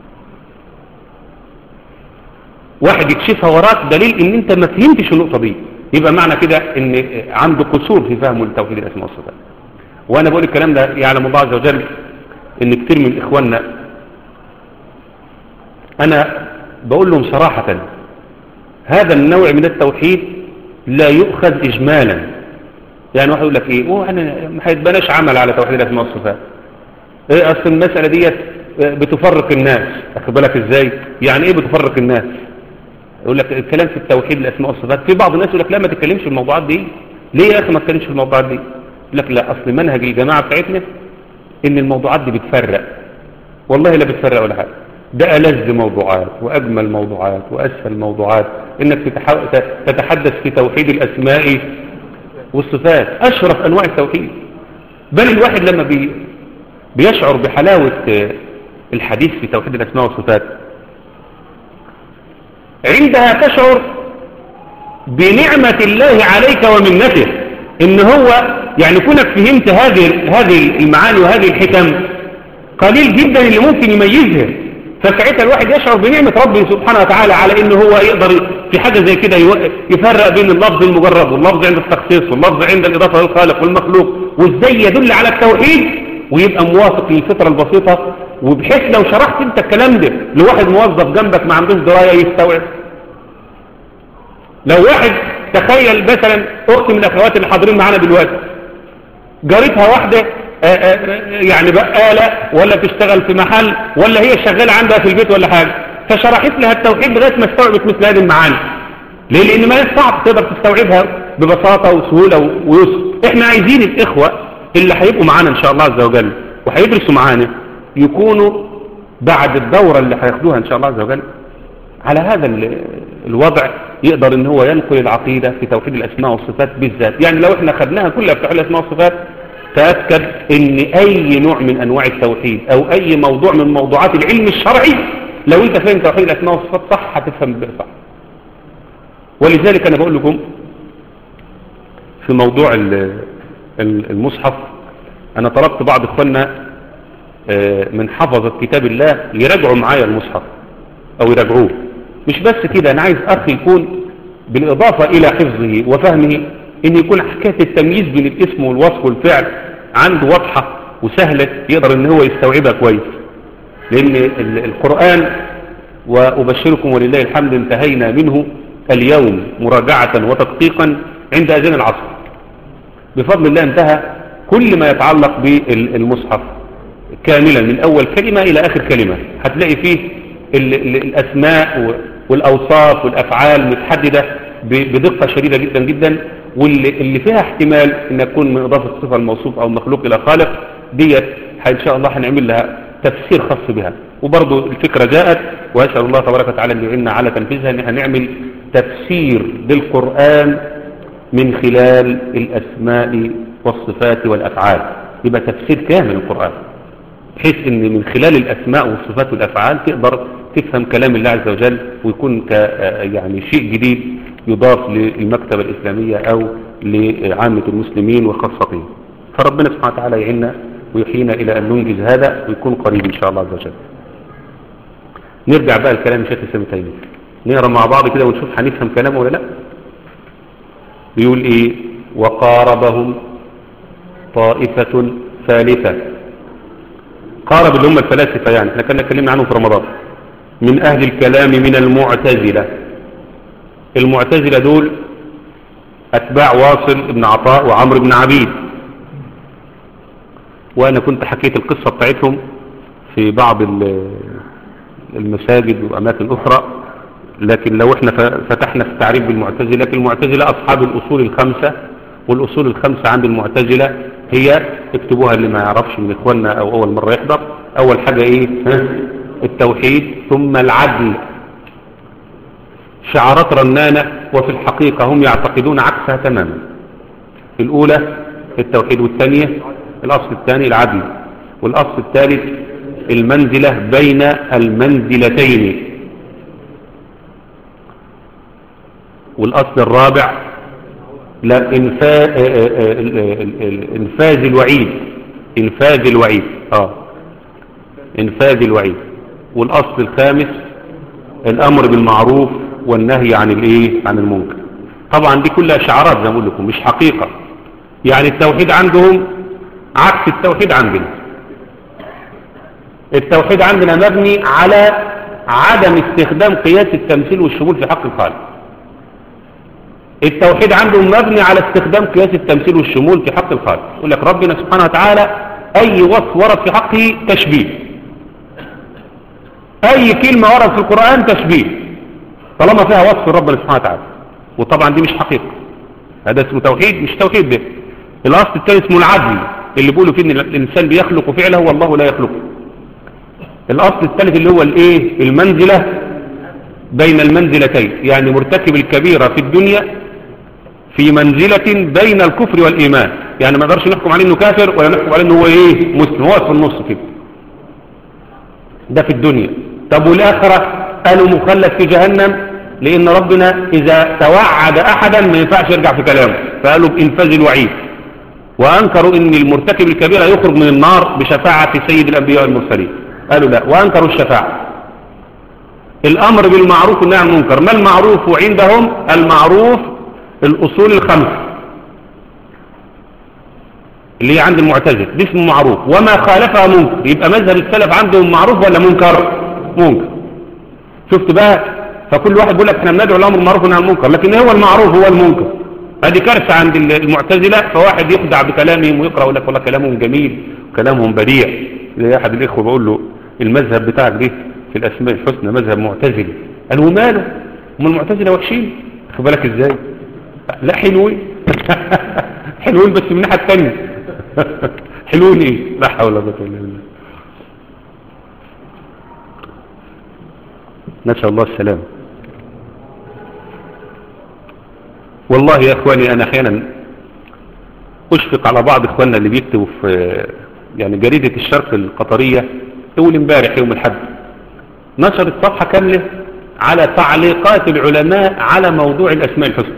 واحد يكشفها وراك دليل ان انت ما فهمتش النقطة دي يبقى معنى كده ان عنده قصور في فهمه لتوحيد الأسماء والصفات وانا بقول الكلام ده يعلم الله عز وجل ان كتير من اخواننا انا بقول لهم صراحة هذا النوع من التوحيد لا يؤخذ اجمالا يعني واحد يقول لك ايه هو انا ما هيتبناش عمل على توحيد الاسماء والصفات ايه اصل المسألة ديت بتفرق الناس اخد بالك ازاي يعني ايه بتفرق الناس يقول لك الكلام في التوحيد الاسماء والصفات في بعض الناس يقول لك لا ما تتكلمش في الموضوعات دي ليه يا اخي ما تتكلمش في الموضوعات دي يقول لك لا اصل منهج الجماعة بتاعتنا ان الموضوعات دي بتفرق والله لا بتفرق ولا حاجة ده ألذ موضوعات وأجمل موضوعات وأسهل موضوعات إنك تتحدث في توحيد الأسماء والصفات أشرف أنواع التوحيد بل الواحد لما بي بيشعر بحلاوة الحديث في توحيد الأسماء والصفات عندها تشعر بنعمة الله عليك ومنته إن هو يعني كونك فهمت هذه هذه المعاني وهذه الحكم قليل جدا اللي ممكن يميزها فساعتها الواحد يشعر بنعمة ربه سبحانه وتعالى على انه هو يقدر في حاجة زي كده يفرق بين اللفظ المجرد واللفظ عند التخصيص واللفظ عند الإضافة للخالق والمخلوق وازاي يدل على التوحيد ويبقى موافق للفطرة البسيطة وبحيث لو شرحت انت الكلام ده لواحد موظف جنبك ما عندوش دراية يستوعب لو واحد تخيل مثلا اخت من الاخوات اللي حاضرين معانا دلوقتي جارتها واحدة آآ آآ يعني بقالة ولا تشتغل في محل ولا هي شغالة عندها في البيت ولا حاجة فشرحت لها التوحيد لغاية ما استوعبت مثل هذه المعاني ليه لان ما صعب تقدر تستوعبها ببساطة وسهولة ويسر احنا عايزين الاخوة اللي هيبقوا معانا ان شاء الله عز وجل وهيدرسوا معانا يكونوا بعد الدورة اللي هياخدوها ان شاء الله عز وجل على هذا الوضع يقدر ان هو ينقل العقيدة في توحيد الاسماء والصفات بالذات يعني لو احنا خدناها كلها في توحيد الاسماء والصفات تأكد ان اي نوع من انواع التوحيد او اي موضوع من موضوعات العلم الشرعي لو انت فهم توحيد الاسماء والصفات صح هتفهم صح ولذلك انا بقول لكم في موضوع المصحف انا طلبت بعض اخواننا من حفظة كتاب الله يراجعوا معايا المصحف او يراجعوه مش بس كده انا عايز اخ يكون بالاضافة الى حفظه وفهمه ان يكون حكاية التمييز بين الاسم والوصف والفعل عنده واضحة وسهلة يقدر ان هو يستوعبها كويس لان القرآن وأبشركم ولله الحمد انتهينا منه اليوم مراجعة وتدقيقا عند أذان العصر بفضل الله انتهى كل ما يتعلق بالمصحف كاملا من أول كلمة إلى آخر كلمة هتلاقي فيه الأسماء والأوصاف والأفعال متحددة بدقة شديدة جدا جدا واللي فيها احتمال ان يكون من اضافة صفة الموصوف او مخلوق الى خالق ديت ان شاء الله هنعمل لها تفسير خاص بها وبرضو الفكرة جاءت واسأل الله تبارك وتعالى ان يعيننا على تنفيذها ان احنا نعمل تفسير للقرآن من خلال الاسماء والصفات والافعال يبقى تفسير كامل للقرآن بحيث ان من خلال الاسماء والصفات والافعال تقدر تفهم كلام الله عز وجل ويكون ك يعني شيء جديد يضاف للمكتبة الإسلامية أو لعامة المسلمين وخاصتهم فربنا سبحانه وتعالى يعيننا ويحيينا إلى أن ننجز هذا ويكون قريب إن شاء الله عز وجل نرجع بقى لكلام الشيخ الإسلام تيمية نقرا مع بعض كده ونشوف هنفهم كلامه ولا لا بيقول إيه وقاربهم طائفة ثالثة قارب اللي هم الفلاسفة يعني احنا كنا اتكلمنا عنهم في رمضان من أهل الكلام من المعتزلة المعتزلة دول أتباع واصل بن عطاء وعمرو بن عبيد وأنا كنت حكيت القصة بتاعتهم في بعض المساجد وأماكن أخرى لكن لو احنا فتحنا في التعريف بالمعتزلة لكن المعتزلة أصحاب الأصول الخمسة والأصول الخمسة عند المعتزلة هي اكتبوها اللي ما يعرفش من إخواننا أو أول مرة يحضر أول حاجة إيه ها؟ التوحيد ثم العدل شعارات رنانة وفي الحقيقة هم يعتقدون عكسها تماما الأولى التوحيد والثانية الأصل الثاني العدل والأصل الثالث المنزلة بين المنزلتين والأصل الرابع لا انفاذ الوعيد انفاذ الوعيد اه انفاذ الوعيد والأصل الخامس الأمر بالمعروف والنهي عن الايه عن المنكر طبعا دي كلها شعارات زي ما بقول لكم مش حقيقة يعني التوحيد عندهم عكس التوحيد عندنا التوحيد عندنا مبني على عدم استخدام قياس التمثيل والشمول في حق الخالق التوحيد عندهم مبني على استخدام قياس التمثيل والشمول في حق الخالق يقول لك ربنا سبحانه وتعالى أي وصف ورد في حقه تشبيه أي كلمة ورد في القرآن تشبيه طالما فيها وصف ربنا سبحانه وتعالى وطبعا دي مش حقيقة هذا اسمه توحيد مش توحيد ده الأصل الثاني اسمه العدل اللي بيقولوا فيه ان الإنسان بيخلق فعله والله لا يخلقه الأصل الثالث اللي هو الايه المنزلة بين المنزلتين يعني مرتكب الكبيرة في الدنيا في منزلة بين الكفر والإيمان يعني ما نقدرش نحكم عليه انه كافر ولا نحكم عليه انه هو ايه مسلم هو في النص كده ده في الدنيا طب والآخرة قالوا مخلد في جهنم لأن ربنا إذا توعد أحدا ما ينفعش يرجع في كلامه فقالوا بإنفاذ الوعيد وأنكروا أن المرتكب الكبيرة يخرج من النار بشفاعة سيد الأنبياء والمرسلين قالوا لا وأنكروا الشفاعة الأمر بالمعروف والنهي عن المنكر ما المعروف عندهم المعروف الأصول الخمسة اللي هي عند المعتزل دي اسمه معروف وما خالفها منكر يبقى مذهب السلف عندهم معروف ولا منكر منكر شفت بقى فكل واحد بيقول لك احنا بندعو الامر بالمعروف والنهي عن المنكر لكن هو المعروف هو المنكر هذه كارثه عند المعتزله فواحد يخدع بكلامهم ويقرا يقول لك والله كلامهم جميل وكلامهم بديع زي احد الاخوه بقول له المذهب بتاعك دي في الاسماء الحسنى مذهب معتزلي قال وماله هم المعتزله وحشين خد بالك ازاي لا حلوين حلوين بس من الناحيه الثانيه حلوين ايه لا حول ولا قوه الا بالله نسال الله السلامه والله يا اخواني انا احيانا اشفق على بعض اخواننا اللي بيكتبوا في يعني جريدة الشرق القطرية اول امبارح يوم الحد نشرت صفحة كاملة على تعليقات العلماء على موضوع الاسماء الحسنى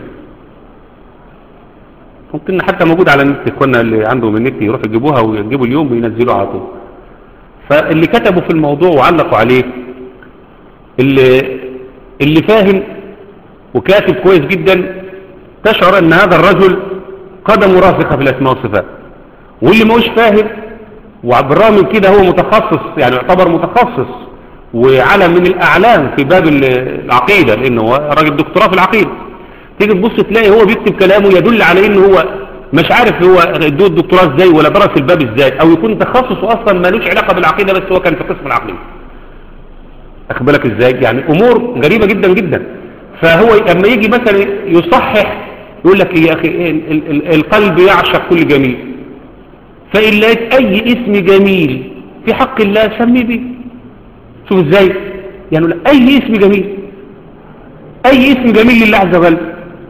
ممكن حتى موجود على النت اخواننا اللي عندهم النت يروحوا يجيبوها ويجيبوا اليوم وينزلوها على طول فاللي كتبوا في الموضوع وعلقوا عليه اللي اللي فاهم وكاتب كويس جدا تشعر ان هذا الرجل قدمه راسخة في الاسماء والصفات واللي ما هوش فاهم وبالرغم من كده هو متخصص يعني يعتبر متخصص وعلم من الاعلام في باب العقيدة لانه هو راجل دكتوراه في العقيدة تيجي تبص تلاقي هو بيكتب كلامه يدل على انه هو مش عارف هو ادوه الدكتوراه ازاي ولا درس الباب ازاي او يكون تخصصه اصلا مالوش علاقة بالعقيدة بس هو كان في قسم العقيدة اخد بالك ازاي يعني امور غريبة جدا جدا فهو لما يجي مثلا يصحح يقول لك يا أخي القلب يعشق كل جميل فإن لقيت أي اسم جميل في حق الله سمي به شوف ازاي يعني لا أي اسم جميل أي اسم جميل لله عز وجل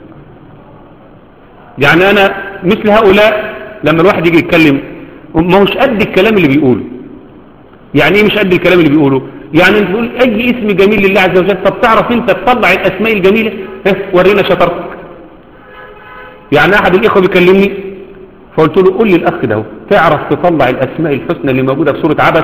يعني أنا مثل هؤلاء لما الواحد يجي يتكلم ما هوش قد الكلام اللي بيقوله يعني ايه مش قد الكلام اللي بيقوله يعني انت تقول اي اسم جميل لله عز وجل طب تعرف انت تطلع الاسماء الجميلة ها ورينا شطارتك يعني احد الاخوة بيكلمني فقلت له قول لي الاخ ده تعرف تطلع الاسماء الحسنى اللي موجودة في سورة عبس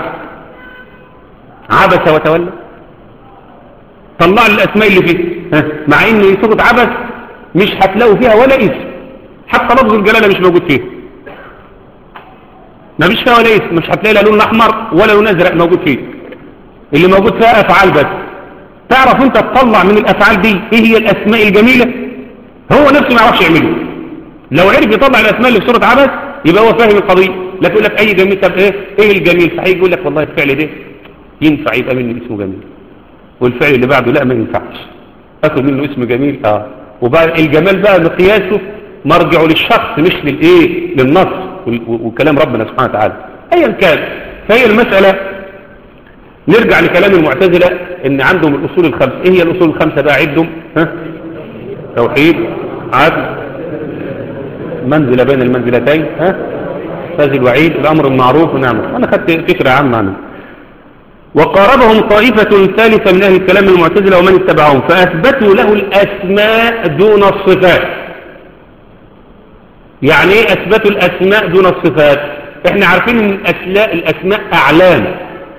عبس وتولى طلع لي الاسماء اللي فيه ها مع ان سورة عبس مش هتلاقوا فيها ولا اسم حتى لفظ الجلالة مش موجود فيه ما فيش فيها ولا اسم مش هتلاقي لا لون احمر ولا لون ازرق موجود فيه اللي موجود فيها افعال بس تعرف انت تطلع من الافعال دي ايه هي الاسماء الجميلة هو نفسه ما يعرفش يعمله لو عرف يطلع الاسماء اللي في سورة عبس يبقى هو فاهم القضية لا تقول لك اي جميل طب ايه ايه الجميل صحيح يقول لك والله الفعل ده ينفع يبقى مني اسمه جميل والفعل اللي بعده لا ما ينفعش اخد منه اسم جميل اه وبقى الجمال بقى مقياسه مرجعه للشخص مش للايه للنص وكلام ربنا سبحانه وتعالى ايا كان فهي المسألة نرجع لكلام المعتزلة ان عندهم الاصول الخمسة ايه هي الاصول الخمسة بقى عدهم ها توحيد عدل منزلة بين المنزلتين ها فاز الوعيد الامر المعروف ونعمل انا خدت فكرة عامة عنه وقاربهم طائفة ثالثة من أهل الكلام المعتزلة ومن اتبعهم فأثبتوا له الأسماء دون الصفات يعني ايه أثبتوا الأسماء دون الصفات احنا عارفين ان الأسماء, الأسماء أعلام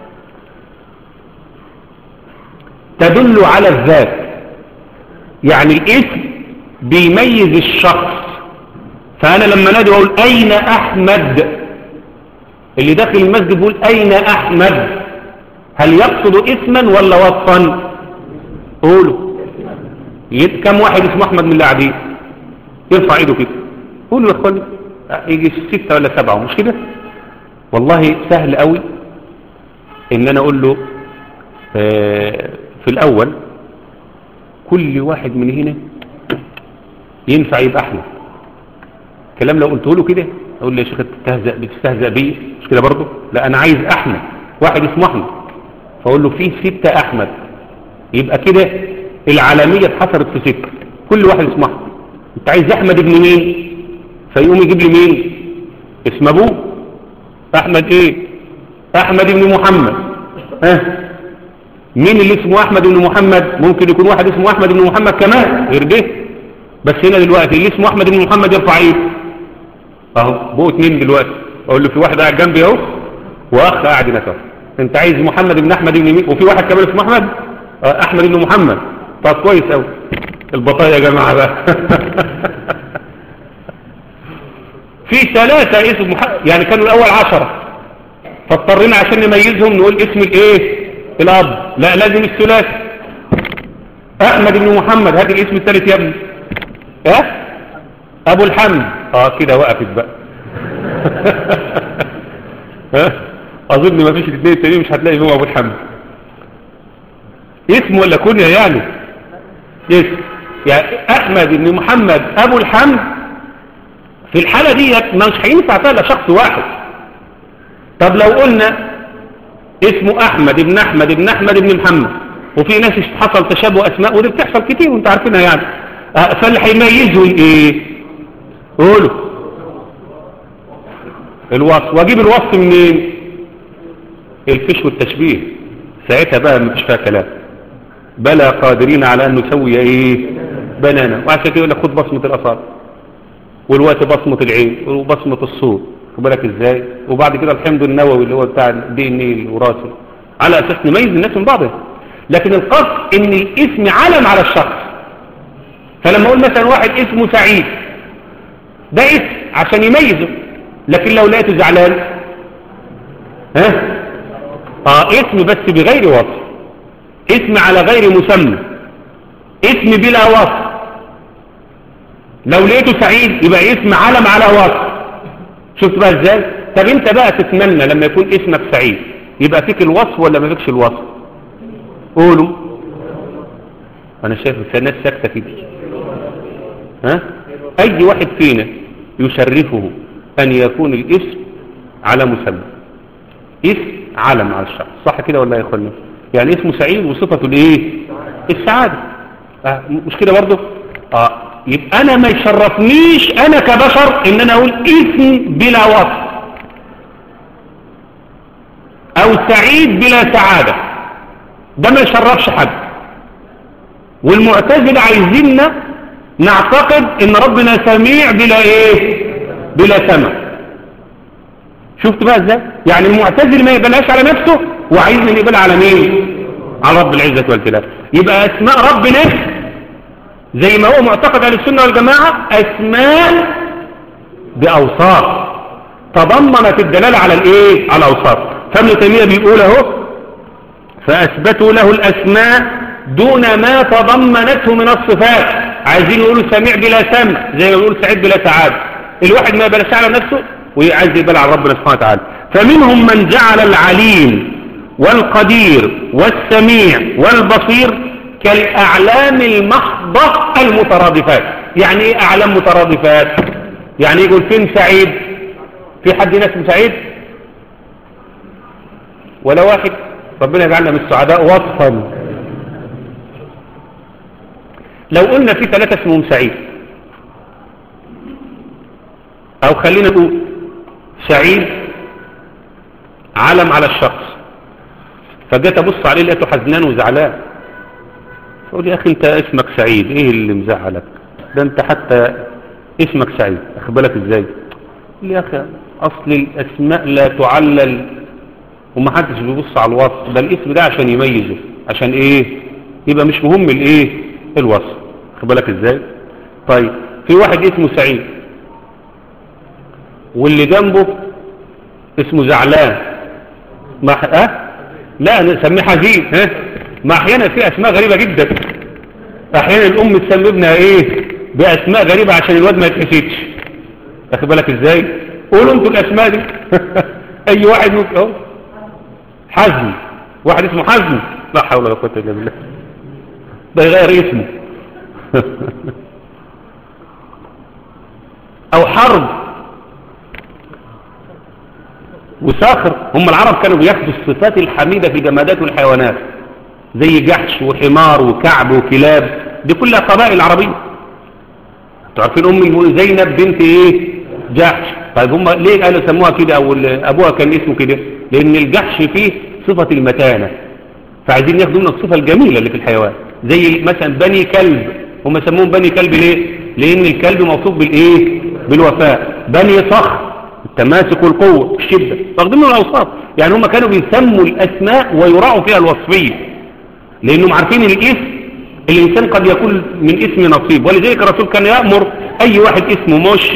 تدل على الذات يعني الاسم بيميز الشخص فأنا لما نادي أقول أين أحمد اللي داخل المسجد بيقول أين أحمد هل يقصد اسما ولا وصفا قولوا كم واحد اسمه احمد من اللي قاعدين يرفع ايده كده قولوا يا اخواني يجي ستة ولا سبعة مش كده والله سهل قوي ان انا اقول له آه في الاول كل واحد من هنا ينفع يبقى احمد كلام لو قلته له كده اقول له يا شيخ بتستهزأ بتستهزأ بيه مش كده برضه لا انا عايز احمد واحد اسمه احمد فاقول له في ستة احمد يبقى كده العالمية اتحصرت في ستة كل واحد اسمه احمد انت عايز احمد ابن مين فيقوم يجيب لي مين اسم ابوه احمد ايه احمد ابن محمد ها مين اللي اسمه احمد ابن محمد ممكن يكون واحد اسمه احمد ابن محمد كمان غير ده بس هنا دلوقتي اللي اسمه احمد ابن محمد يرفع ايه اهو بقوا اتنين دلوقتي اقول له في واحد قاعد جنبي اهو واخ قاعد هناك اهو انت عايز محمد بن احمد بن مين وفي واحد كمان اسمه احمد اه احمد بن محمد طب كويس قوي البطايا يا جماعه بقى في ثلاثة اسم مح... يعني كانوا الاول عشرة فاضطرينا عشان نميزهم نقول اسم الايه الاب لا لازم الثلاثي احمد بن محمد هات الاسم الثالث يا ابني ها ابو الحمد اه كده وقفت بقى ها اظن ما فيش الاثنين التانيين مش هتلاقي فيهم ابو الحمد اسم ولا كنية يعني اسم يعني احمد بن محمد ابو الحمد في الحالة ديت مش هينفع فيها شخص واحد طب لو قلنا اسمه احمد ابن احمد ابن احمد ابن محمد وفي ناس حصل تشابه اسماء ودي بتحصل كتير وانت عارفينها يعني فاللي هيميزهم ايه قولوا الوصف واجيب الوصف منين الفش والتشبيه ساعتها بقى مفيش فيها كلام بلى قادرين على ان نسوي ايه بنانا وعشان كده يقول لك خد بصمه الاصابع والوقت بصمه العين وبصمه الصوت خد بالك ازاي وبعد كده الحمض النووي اللي هو بتاع الدي ان ايه الوراثي على اساس نميز الناس من بعضها لكن القصد ان الاسم علم على الشخص فلما اقول مثلا واحد اسمه سعيد ده اسم عشان يميزه لكن لو لقيته زعلان ها اه اسم بس بغير وصف اسم على غير مسمى اسم بلا وصف لو لقيته سعيد يبقى اسم علم على وصف شفت بقى ازاي طب انت بقى تتمنى لما يكون اسمك سعيد يبقى فيك الوصف ولا ما فيكش الوصف قولوا انا شايف الناس ساكته كده ها اي واحد فينا يشرفه ان يكون الاسم على مسمى اسم علم على الشخص صح كده ولا يا اخوانا يعني اسمه سعيد وصفته الايه السعاده آه مش كده برضه اه يبقى انا ما يشرفنيش انا كبشر ان انا اقول اسم بلا وصف او سعيد بلا سعاده ده ما يشرفش حد والمعتزله عايزيننا نعتقد ان ربنا سميع بلا ايه بلا سمع شفت بقى ازاي يعني المعتزل ما يقبلهاش على نفسه وعايزنا نقبلها على مين على رب العزة والجلال يبقى اسماء ربنا زي ما هو معتقد على السنة والجماعة اسماء باوصاف تضمنت الدلالة على الايه على الاوصاف فابن تيمية بيقول اهو فاثبتوا له الاسماء دون ما تضمنته من الصفات عايزين يقولوا سميع بلا سمع زي ما بيقول سعيد بلا سعادة الواحد ما يبلاش على نفسه وعايز يقبل على ربنا سبحانه وتعالى فمنهم من جعل العليم والقدير والسميع والبصير كالأعلام المحضة المترادفات يعني ايه أعلام مترادفات يعني يقول فين سعيد في حد هنا اسمه سعيد ولا واحد ربنا يجعلنا من السعداء وصفا لو قلنا في ثلاثة اسمهم سعيد او خلينا نقول سعيد علم على الشخص فجيت ابص عليه لقيته حزنان وزعلان فقول يا اخي انت اسمك سعيد ايه اللي مزعلك ده انت حتى اسمك سعيد اخد بالك ازاي قال لي يا اخي اصل الاسماء لا تعلل ومحدش بيبص على الوصف ده الاسم ده عشان يميزه عشان ايه يبقى مش مهم الايه الوصف خد بالك ازاي طيب في واحد اسمه سعيد واللي جنبه اسمه زعلان ما ها لا نسميه حزين ها ما احيانا في اسماء غريبة جدا احيانا الام تسمي ابنها ايه باسماء غريبة عشان الواد ما يتحسدش واخد بالك ازاي قولوا انتوا الاسماء دي اي واحد ممكن اهو حزم واحد اسمه حزم لا حول ولا قوه الا بالله ده يغير اسمه او حرب وساخر هم العرب كانوا بياخدوا الصفات الحميدة في جمادات والحيوانات زي جحش وحمار وكعب وكلاب دي كلها قبائل عربية تعرفين ام زينب بنت ايه جحش طيب هم ليه قالوا سموها كده او ابوها كان اسمه كده لان الجحش فيه صفة المتانة فعايزين ياخدوا لنا الصفة الجميلة اللي في الحيوان زي مثلا بني كلب هم سموهم بني كلب ليه لان الكلب موصوف بالايه بالوفاء بني صخر التماسك والقوة الشدة واخدين من الاوصاف يعني هم كانوا بيسموا الاسماء ويراعوا فيها الوصفية لانهم عارفين الاسم الانسان قد يكون من اسم نصيب ولذلك الرسول كان يأمر اي واحد اسمه مش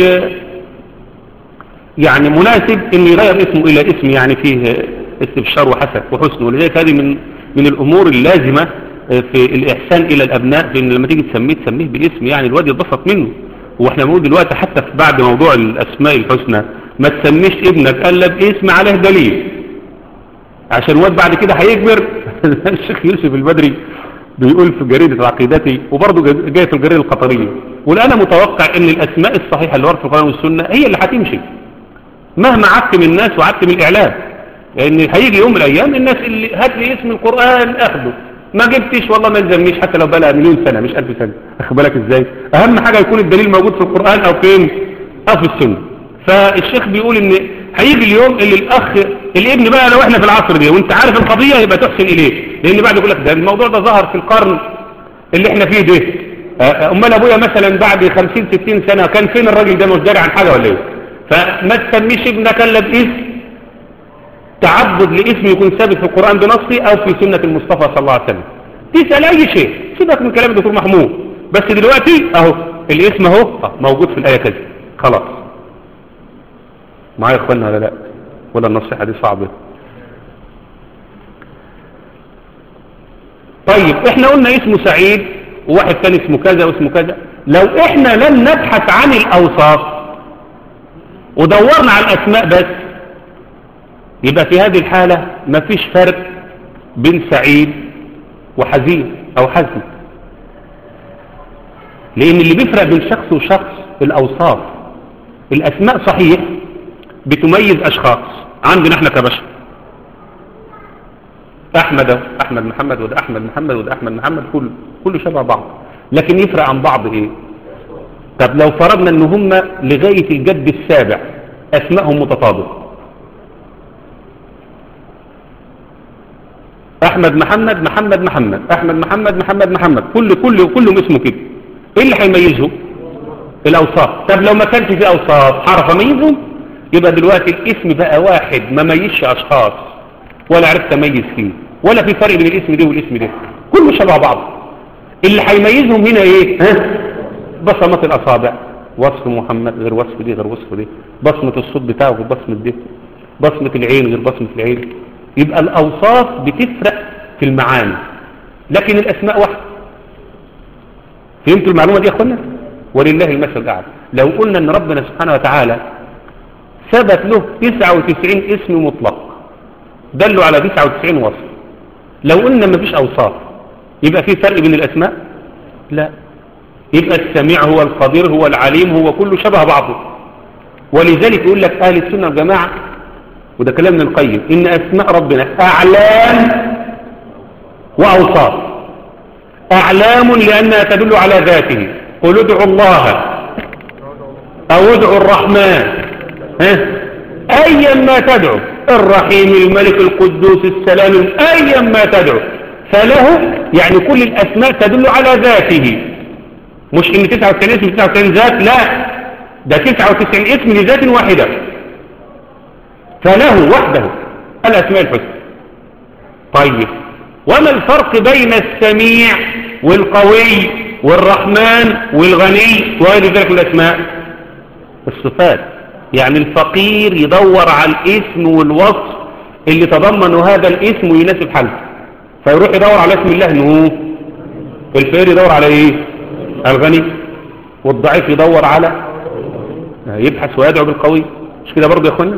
يعني مناسب ان يغير اسمه الى اسم يعني فيه استبشار وحسن وحسن ولذلك هذه من من الامور اللازمة في الاحسان الى الابناء في ان لما تيجي تسميه تسميه باسم يعني الواد يتبسط منه واحنا بنقول دلوقتي حتى في بعد موضوع الاسماء الحسنى ما تسميش ابنك قال لك اسم عليه دليل عشان الواد بعد كده هيكبر الشيخ يوسف البدري بيقول في جريدة عقيدتي وبرضه جاي في الجريدة القطرية والآن متوقع ان الاسماء الصحيحة اللي ورد في القرآن والسنة هي اللي هتمشي مهما عدت من الناس وعدت من الاعلام لان هيجي يوم من الايام الناس اللي هات لي اسم القرآن اخده ما جبتش والله ما نزمنيش حتى لو بقى مليون سنة مش ألف سنة أخد بالك إزاي أهم حاجة يكون الدليل موجود في القرآن أو فين أو في السنة فالشيخ بيقول إن هيجي اليوم اللي الأخ الابن بقى لو إحنا في العصر دي وأنت عارف القضية يبقى تحسن إليه لأن بعد يقول لك ده الموضوع ده ظهر في القرن اللي إحنا فيه ده أمال أبويا مثلا بعد 50 60 سنة كان فين الراجل ده مش داري عن حاجة ولا إيه فما تسميش ابنك إلا باسم تعبد لاسم يكون ثابت في القرآن بنصه أو في سنة المصطفى صلى الله عليه وسلم تسأل أي شيء سيبك من كلام الدكتور محمود بس دلوقتي أهو الاسم أهو موجود في الآية كذا خلاص معايا إخواننا ولا لا ولا النصيحة دي صعبة طيب احنا قلنا اسمه سعيد وواحد ثاني اسمه كذا واسمه كذا لو احنا لم نبحث عن الأوصاف ودورنا على الأسماء بس يبقى في هذه الحالة مفيش فرق بين سعيد وحزين او حزن لان اللي بيفرق بين شخص وشخص الاوصاف الاسماء صحيح بتميز اشخاص عندنا احنا كبشر احمد احمد محمد وده احمد محمد وده احمد محمد كله كله شبه بعض لكن يفرق عن بعض ايه طب لو فرضنا ان هم لغاية الجد السابع اسمائهم متطابقه احمد محمد محمد محمد احمد محمد محمد محمد كل كل كلهم اسمه كده ايه اللي هيميزه الاوصاف طب لو ما كانش في اوصاف هعرف اميزهم يبقى دلوقتي الاسم بقى واحد ما ميزش اشخاص ولا عرفت اميز فيه ولا في فرق بين الاسم ده والاسم ده كله شبه بعض اللي هيميزهم هنا ايه ها بصمة الاصابع وصف محمد غير وصف دي غير وصف دي بصمة الصوت بتاعه غير بصمة دي بصمة العين غير بصمة العين يبقى الأوصاف بتفرق في المعاني لكن الأسماء واحدة فهمتوا المعلومة دي يا أخوانا ولله المثل الأعلى لو قلنا أن ربنا سبحانه وتعالى ثبت له 99 اسم مطلق دلوا على 99 وصف لو قلنا ما فيش أوصاف يبقى في فرق بين الأسماء لا يبقى السميع هو القدير هو العليم هو كله شبه بعضه ولذلك يقول لك أهل السنة والجماعة وده كلام ابن القيم إن أسماء ربنا أعلام وأوصاف أعلام لأنها تدل على ذاته قل ادعوا الله أو ادعوا الرحمن ها؟ أيا ما تدعو الرحيم الملك القدوس السلام أيا ما تدعو فله يعني كل الأسماء تدل على ذاته مش إن 99 اسم 99 ذات لا ده 99 اسم لذات واحدة فله وحده الأسماء الحسنى طيب وما الفرق بين السميع والقوي والرحمن والغني وغير ذلك من الأسماء الصفات يعني الفقير يدور على الاسم والوصف اللي تضمنوا هذا الاسم ويناسب حاله فيروح يدور على اسم الله نوح الفقير يدور على ايه الغني والضعيف يدور على يبحث ويدعو بالقوي مش كده برضه يا اخوانا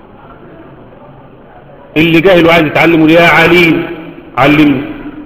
اللي جاهل وعايز يتعلم يا عليم علمني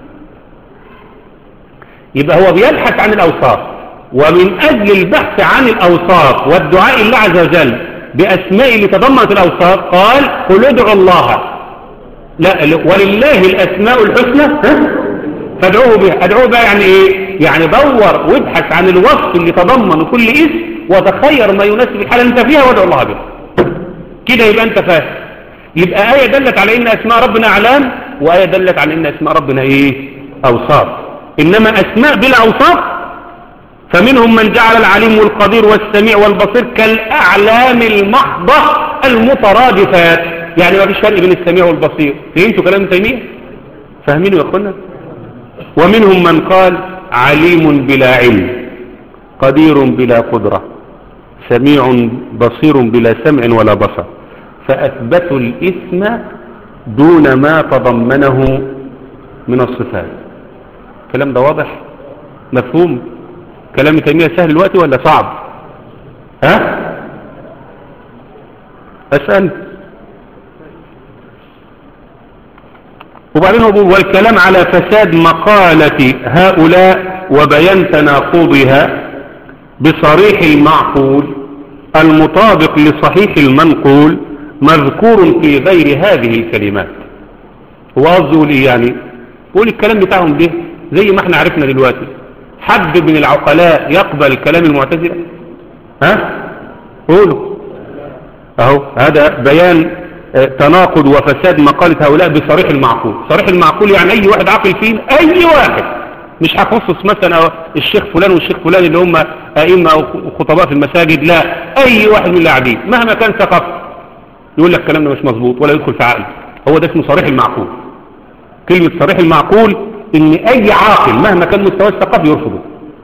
يبقى هو بيبحث عن الأوصاف ومن أجل البحث عن الأوصاف والدعاء الله عز وجل بأسماء اللي تضمنت الأوصاف قال قل ادعوا الله لا ولله الأسماء الحسنى ها؟ فادعوه بها ادعوه بها يعني ايه يعني دور وابحث عن الوصف اللي تضمن كل اسم وتخير ما يناسب الحالة اللي انت فيها وادعو الله بها كده يبقى انت فاهم يبقى آية دلت على ان اسماء ربنا اعلام وآية دلت على ان اسماء ربنا ايه اوصاف انما اسماء بلا اوصاف فمنهم من جعل العليم والقدير والسميع والبصير كالاعلام المحضة المترادفات يعني ما فيش فرق بين السميع والبصير فهمتوا كلام ابن تيميه فاهمينه يا اخوانا ومنهم من قال عليم بلا علم قدير بلا قدرة سميع بصير بلا سمع ولا بصر فأثبتوا الإثم دون ما تضمنه من الصفات الكلام ده واضح مفهوم كلام تيمية سهل الوقت ولا صعب ها أسأل وبعدين هو بيقول والكلام على فساد مقالة هؤلاء وبيان تناقضها بصريح المعقول المطابق لصحيح المنقول مذكور في غير هذه الكلمات هو قصده ليه يعني قول الكلام بتاعهم ده زي ما احنا عرفنا دلوقتي حد من العقلاء يقبل كلام المعتزلة ها قولوا اهو هذا بيان تناقض وفساد مقالة هؤلاء بصريح المعقول صريح المعقول يعني اي واحد عاقل فينا اي واحد مش هخصص مثلا الشيخ فلان والشيخ فلان اللي هم ائمه او خطباء في المساجد لا اي واحد من اللي قاعدين مهما كان ثقافته يقول لك الكلام ده مش مظبوط ولا يدخل في عقل هو ده اسمه صريح المعقول كلمة صريح المعقول ان اي عاقل مهما كان مستواه الثقافي يرفضه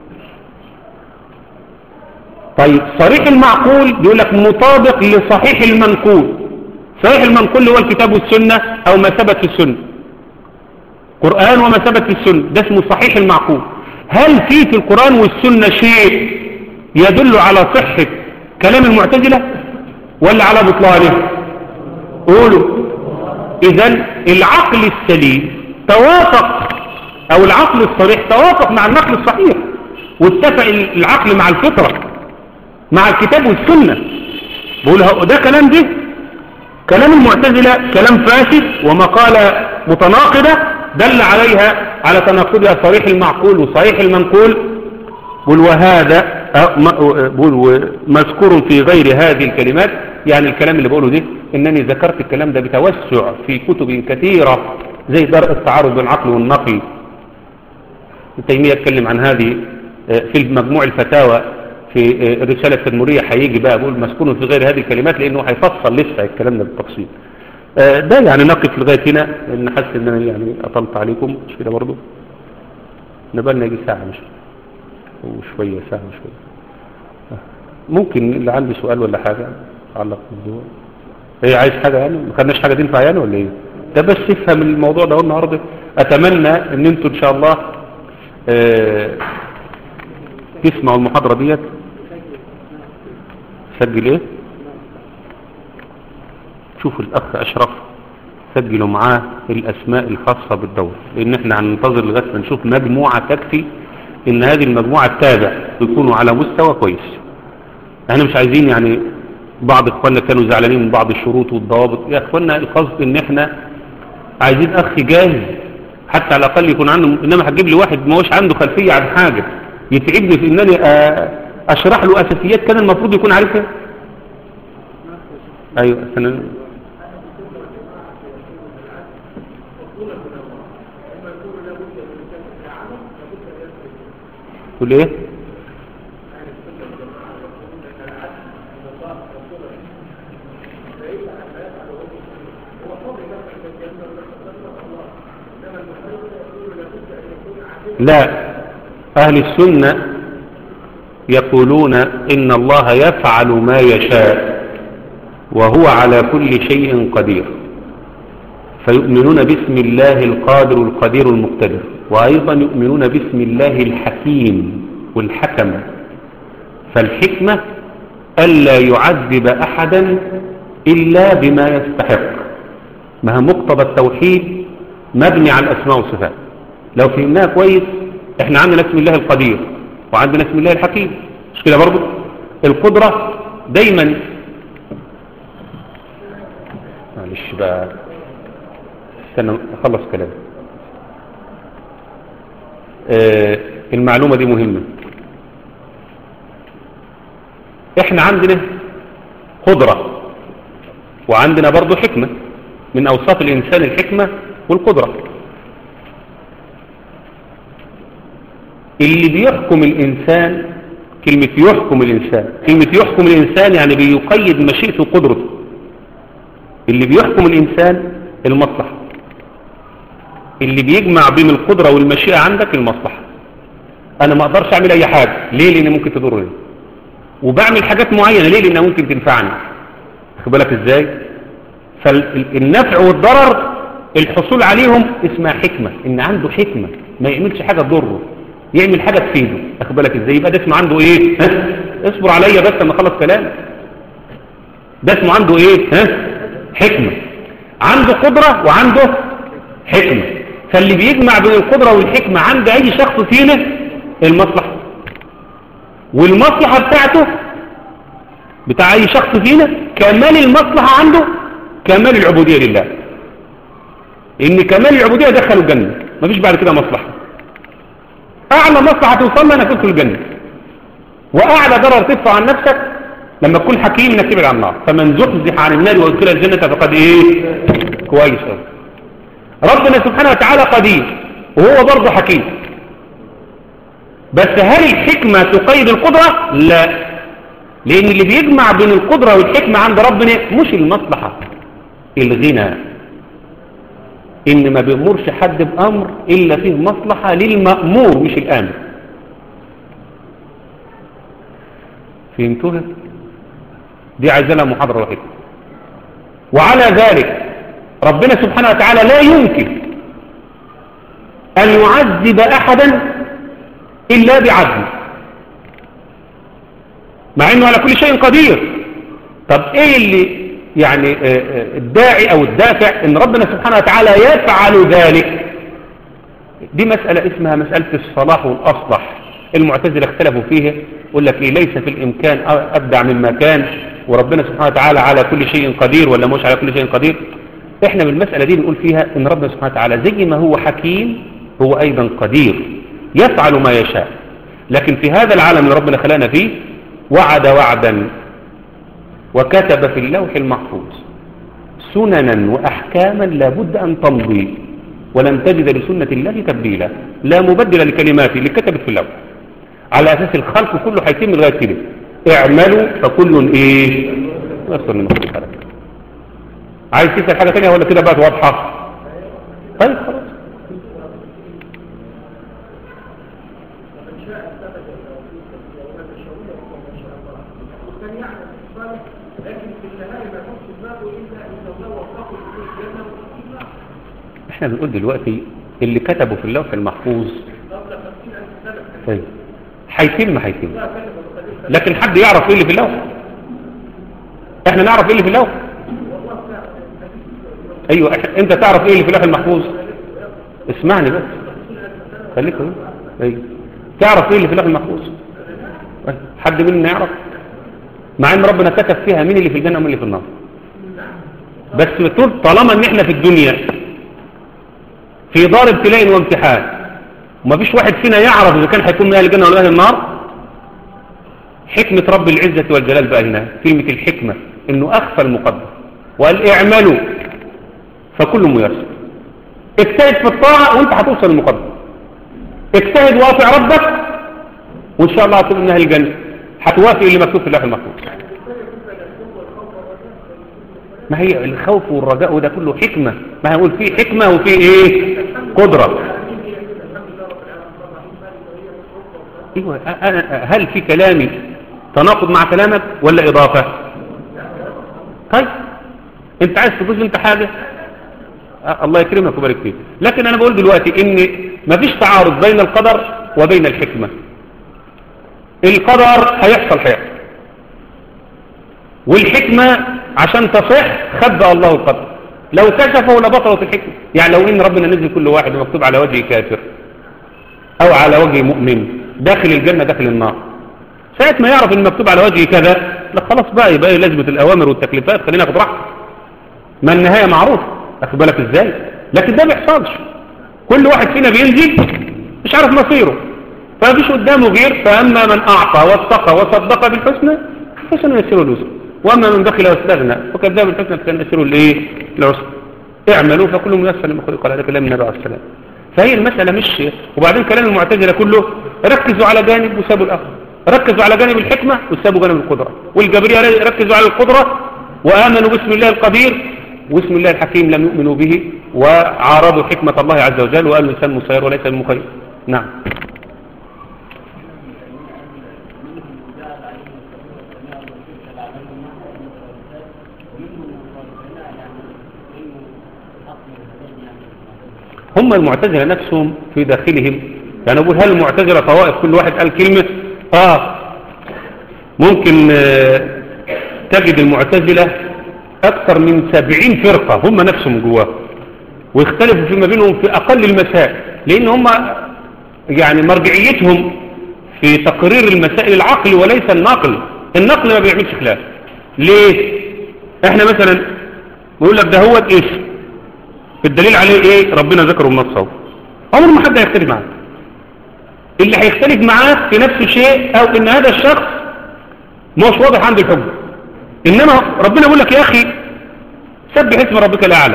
طيب صريح المعقول يقول لك مطابق لصحيح المنقول صحيح المنقول هو الكتاب والسنة او ما ثبت في السنة قرآن وما ثبت في السنة ده اسمه صحيح المعقول هل في في القرآن والسنة شيء يدل على صحة كلام المعتزلة ولا على بطلانه قولوا اذا العقل السليم توافق او العقل الصريح توافق مع النقل الصحيح واتفق العقل مع الفطرة مع الكتاب والسنة بقول ده كلام ده كلام المعتزلة كلام فاسد ومقالة متناقضة دل عليها على تناقضها صريح المعقول وصحيح المنقول بقول وهذا بقول مذكور في غير هذه الكلمات يعني الكلام اللي بقوله ده انني ذكرت الكلام ده بتوسع في كتب كثيرة زي درء التعارض بين العقل والنقل التيمية اتكلم عن هذه في مجموع الفتاوى في الرسالة التدمرية هيجي بقى بقول مسكون في غير هذه الكلمات لانه هيفصل لسه الكلام ده بالتفصيل ده يعني نقف لغاية هنا لان حاسس ان انا يعني اطلت عليكم مش كده برضه نبالنا يجي ساعة مش وشوية ساعة وشوية ممكن اللي عنده سؤال ولا حاجة تعلق بالموضوع ايه عايز حاجة يعني ما خدناش حاجة تنفع يعني ولا ايه ده بس افهم الموضوع ده النهاردة اتمنى ان انتوا ان شاء الله اه تسمعوا المحاضرة ديت سجل ايه شوفوا الاخ اشرف سجلوا معاه الأسماء الخاصة بالدورة لأن احنا هننتظر لغاية ما نشوف مجموعة تكفي إن هذه المجموعة التابع يكونوا على مستوى كويس احنا مش عايزين يعني بعض اخواننا كانوا زعلانين من بعض الشروط والضوابط يا اخواننا القصد ان احنا عايزين اخ جاهز حتى على الاقل يكون عنده انما هتجيب لي واحد ما هوش عنده خلفيه عن حاجه يتعبني في انني اشرح له اساسيات كان المفروض يكون عارفها ايوه أنا تقول ايه لا أهل السنة يقولون إن الله يفعل ما يشاء وهو على كل شيء قدير فيؤمنون باسم الله القادر القدير المقتدر وأيضا يؤمنون باسم الله الحكيم والحكم فالحكمة ألا يعذب أحدا إلا بما يستحق ما هو مقتضى التوحيد مبني على الأسماء والصفات لو فهمناها كويس احنا عندنا اسم الله القدير وعندنا اسم الله الحكيم مش كده برضو القدرة دايما معلش بقى استنى اخلص كلام آه المعلومة دي مهمة احنا عندنا قدرة وعندنا برضو حكمة من اوصاف الانسان الحكمة والقدرة اللي بيحكم الإنسان كلمة يحكم الإنسان كلمة يحكم الإنسان يعني بيقيد مشيئته وقدرته اللي بيحكم الإنسان المصلحة اللي بيجمع بين القدرة والمشيئة عندك المصلحة أنا ما أقدرش أعمل أي حاجة ليه لأن ممكن تضرني وبعمل حاجات معينة ليه لأنها ممكن تنفعني خد بالك إزاي فالنفع والضرر الحصول عليهم اسمها حكمة إن عنده حكمة ما يعملش حاجة تضره يعمل حاجة تفيده اخد بالك ازاي يبقى ده اسمه عنده ايه ها اصبر عليا بس لما اخلص كلام ده اسمه عنده ايه ها حكمة عنده قدرة وعنده حكمة فاللي بيجمع بين القدرة والحكمة عند اي شخص فينا المصلحة والمصلحة بتاعته بتاع اي شخص فينا كمال المصلحة عنده كمال العبودية لله ان كمال العبودية دخلوا الجنة مفيش بعد كده مصلحة أعلى مصلحة توصل لها أنك تدخل الجنة وأعلى ضرر تدفع عن نفسك لما تكون حكيم انك تبعد عن النار فمن زحزح عن النار وادخل الجنة فقد إيه كويس ربنا سبحانه وتعالى قدير وهو برضه حكيم بس هل الحكمة تقيد القدرة لا لأن اللي بيجمع بين القدرة والحكمة عند ربنا مش المصلحة الغنى إن ما بيأمرش حد بأمر إلا فيه مصلحة للمأمور مش الآمر فهمتوها دي عايزة لها محاضرة واحدة وعلى ذلك ربنا سبحانه وتعالى لا يمكن أن يعذب أحدا إلا بعدل مع أنه على كل شيء قدير طب إيه اللي يعني الداعي أو الدافع أن ربنا سبحانه وتعالى يفعل ذلك دي مسألة اسمها مسألة الصلاح والأصلح المعتزلة اختلفوا فيها يقول لك إيه ليس في الإمكان أبدع مما كان وربنا سبحانه وتعالى على كل شيء قدير ولا مش على كل شيء قدير احنا من المسألة دي بنقول فيها ان ربنا سبحانه وتعالى زي ما هو حكيم هو ايضا قدير يفعل ما يشاء لكن في هذا العالم اللي ربنا خلانا فيه وعد وعدا وكتب في اللوح المحفوظ سننا وأحكاما لابد أن تمضي ولن تجد لسنة الله تبديلا لا مبدل لكلماته اللي كتبت في اللوح على أساس الخلق كله هيتم لغاية كده اعملوا فكل ايه يصر من مخلوق خلق عايز تسأل حاجة تانية ولا كده بقت واضحة طيب خلاص احنا بنقول دلوقتي اللي كتبه في اللوح المحفوظ هيتم هيتم لكن حد يعرف ايه اللي في اللوح احنا نعرف ايه اللي في اللوح ايوه انت تعرف ايه اللي في اللوح المحفوظ اسمعني بس خليك هنا ايوه تعرف ايه اللي في اللوح المحفوظ حد منا يعرف مع ان ربنا كتب فيها مين اللي في الجنه ومين اللي في النار بس بتقول طالما ان احنا في الدنيا في دار ابتلاء وامتحان ومفيش واحد فينا يعرف اذا كان هيكون من اهل الجنه ولا اهل النار حكمه رب العزه والجلال بقى هنا كلمه الحكمه انه اخفى المقدر وقال اعملوا فكل ميسر اجتهد في الطاعه وانت هتوصل للمقدر اجتهد واطع ربك وان شاء الله هتكون من اهل الجنه هتوافق اللي مكتوب في اللوح المحفوظ ما هي الخوف والرجاء وده كله حكمة ما هنقول فيه حكمة وفيه ايه قدرة ايوه أنا هل في كلامي تناقض مع كلامك ولا اضافة طيب انت عايز تضيف انت حاجة أه الله يكرمك ويبارك فيك لكن انا بقول دلوقتي ان مفيش تعارض بين القدر وبين الحكمة القدر هيحصل هيحصل والحكمة عشان تصح خبأ الله القدر لو كشفه لبطلت الحكمة يعني لو ان ربنا نزل كل واحد مكتوب على وجه كافر او على وجه مؤمن داخل الجنة داخل النار ساعة ما يعرف ان مكتوب على وجه كذا لا خلاص بقى يبقى لازمة الاوامر والتكليفات خلينا ناخد راحتنا ما النهاية معروفة اخد بالك ازاي لكن ده ما بيحصلش كل واحد فينا بينزل مش عارف مصيره فمفيش قدامه غير فاما من اعطى واتقى وصدق بالحسنى فسنيسره اليسر واما من بخل واستغنى وكذاب الحسنى فسنيسره الايه العسر اعملوا فكل ميسر لما خلق هذا كلام النبي عليه السلام فهي المسألة مش وبعدين كلام المعتزلة كله ركزوا على جانب وسابوا الآخر ركزوا على جانب الحكمة وسابوا جانب القدرة والجبرية ركزوا على القدرة وآمنوا باسم الله القدير واسم الله الحكيم لم يؤمنوا به وعارضوا حكمة الله عز وجل وقالوا الإنسان مسير وليس المخير نعم هم المعتزلة نفسهم في داخلهم يعني أقول هل المعتزلة طوائف كل واحد قال كلمة آه ممكن آه تجد المعتزلة أكثر من سبعين فرقة هم نفسهم جواه ويختلفوا فيما بينهم في أقل المسائل لأن هم يعني مرجعيتهم في تقرير المسائل العقل وليس النقل النقل ما بيعملش خلاف ليه احنا مثلا نقول لك ده هو اسم الدليل عليه ايه ربنا ذكره بنصه عمر ما حد هيختلف معاه اللي هيختلف معاه في نفس الشيء او ان هذا الشخص مش واضح عنده الحب انما ربنا يقول لك يا اخي سبح اسم ربك الاعلى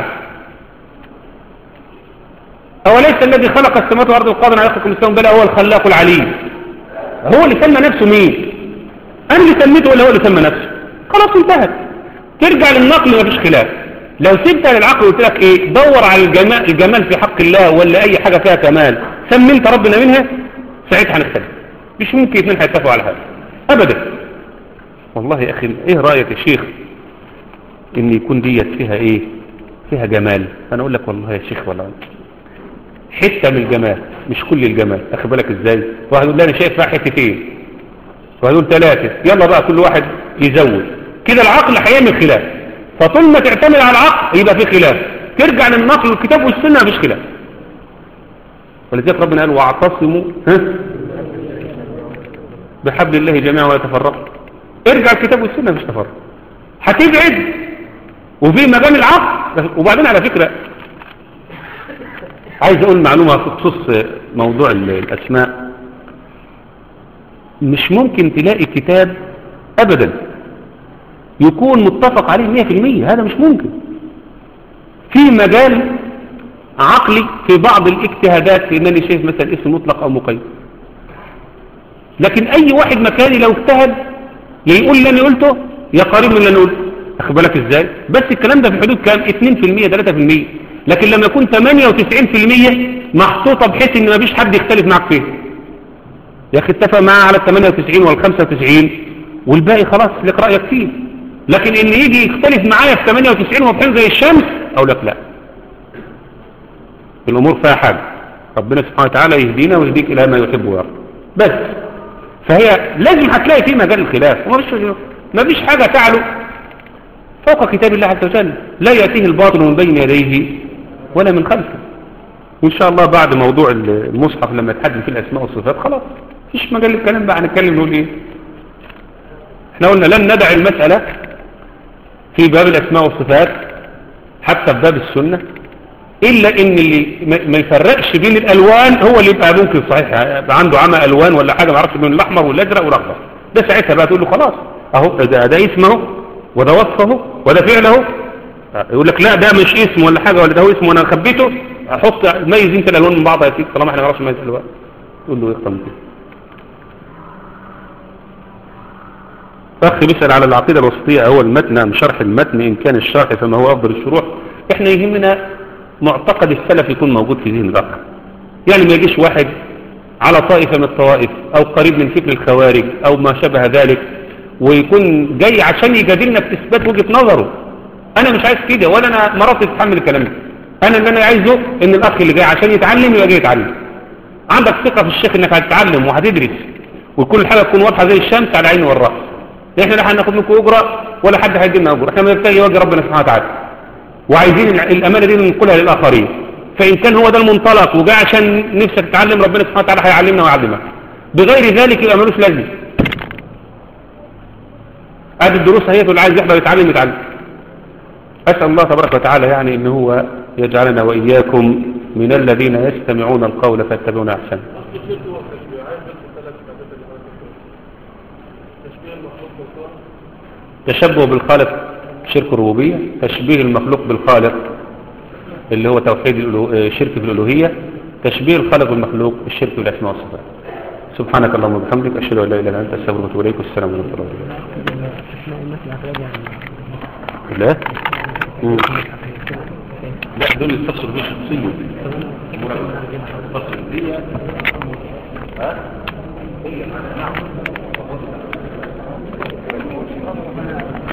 اوليس الذي خلق السماوات والارض والقادر على يخلق مثلهم بل هو الخلاق العليم هو اللي سمى نفسه مين انا اللي سميته ولا هو اللي سمى نفسه خلاص انتهت ترجع للنقل مفيش خلاف لو سبتها للعقل وقلت لك ايه دور على الجمال, الجمال في حق الله ولا اي حاجة فيها كمال سمي انت ربنا منها ساعتها هنختلف مش ممكن اثنين هيتفقوا على هذا ابدا والله يا اخي ايه رايك يا شيخ ان يكون ديت فيها ايه فيها جمال انا اقول لك والله يا شيخ والله حته من الجمال مش كل الجمال اخد بالك ازاي واحد يقول لي انا شايف فيها حتتين واحد يقول ثلاثه يلا بقى كل واحد يزود كده العقل هيعمل خلاف فطول ما تعتمد على العقل يبقى في خلاف ترجع للنقل والكتاب والسنه مفيش خلاف ولذلك ربنا قال واعتصموا ها بحبل الله جميعا ولا تفرقوا ارجع الكتاب والسنه مفيش تفرق هتبعد وفي مجال العقل وبعدين على فكره عايز اقول معلومه بخصوص موضوع الاسماء مش ممكن تلاقي كتاب ابدا يكون متفق عليه 100% هذا مش ممكن في مجال عقلي في بعض الاجتهادات في انني شايف مثلا اسم مطلق او مقيد لكن اي واحد مكاني لو اجتهد يا يقول اللي انا قلته يا قريب من اللي انا قلته اخد بالك ازاي بس الكلام ده في حدود كام 2% 3% لكن لما يكون 98% محطوطه بحيث ان مفيش حد يختلف معاك فيه يا اخي اتفق معاه على ال 98 وال 95 والباقي خلاص لك رايك فيه لكن ان يجي يختلف معايا في 98 وبحين زي الشمس او لك لا الامور فيها حاجه ربنا سبحانه وتعالى يهدينا ويهديك الى ما يحب ويرضى بس فهي لازم هتلاقي في مجال الخلاف ومفيش مفيش حاجه تعلو فوق كتاب الله عز وجل لا يأتيه الباطل من بين يديه ولا من خلفه وإن شاء الله بعد موضوع المصحف لما يتحدث في الأسماء والصفات خلاص مفيش مجال للكلام بقى هنتكلم نقول إيه احنا قلنا لن ندع المسألة في باب الأسماء والصفات حتى في باب السنة إلا إن اللي ما يفرقش بين الألوان هو اللي يبقى ممكن صحيح يبقى عنده عمى ألوان ولا حاجة ما يعرفش بين الأحمر والأزرق والأخضر ده ساعتها بقى تقول له خلاص أهو ده, ده اسمه وده وصفه وده فعله يقول لك لا ده مش اسم ولا حاجة ولا ده هو اسم وانا خبيته احط ميز انت الالوان من بعضها يا سيدي طالما احنا ما نعرفش نميز الالوان تقول له يختم كده اخ بيسال على العقيده الوسطيه هو المتن ام شرح المتن ان كان الشرح فما هو افضل الشروح احنا يهمنا معتقد السلف يكون موجود في ذهن الاخ يعني ما يجيش واحد على طائفه من الطوائف او قريب من فكر الخوارج او ما شابه ذلك ويكون جاي عشان يجادلنا في اثبات وجهه نظره انا مش عايز كده ولا انا مراتي تتحمل الكلام ده انا اللي انا عايزه ان الاخ اللي جاي عشان يتعلم يبقى جاي يتعلم عندك ثقه في الشيخ انك هتتعلم وهتدرس وكل حاجه تكون واضحه زي الشمس على العين والراس احنا لا هناخد منكم اجره ولا حد هيدي لنا اجره احنا بنبتغي وجه ربنا سبحانه وتعالى وعايزين الامانه دي ننقلها للاخرين فان كان هو ده المنطلق وجاي عشان نفسك تتعلم ربنا سبحانه وتعالى هيعلمنا ويعلمك بغير ذلك يبقى ملوش لازمه ادي الدروس هي اللي عايز يحضر يتعلم يتعلم أسأل الله تبارك وتعالى يعني إن هو يجعلنا وإياكم من الذين يستمعون القول فاتبعون أحسن تشبه بالخالق شرك الربوبية تشبيه المخلوق بالخالق اللي هو توحيد الشرك في الألوهية تشبيه الخالق بالمخلوق الشرك بالأسماء والصفات سبحانك اللهم وبحمدك أشهد أن لا إله إلا أنت أستغفرك وأتوب إليك والسلام عليكم ورحمة الله لا لا دول الفصل دي شخصية الفصل دي ها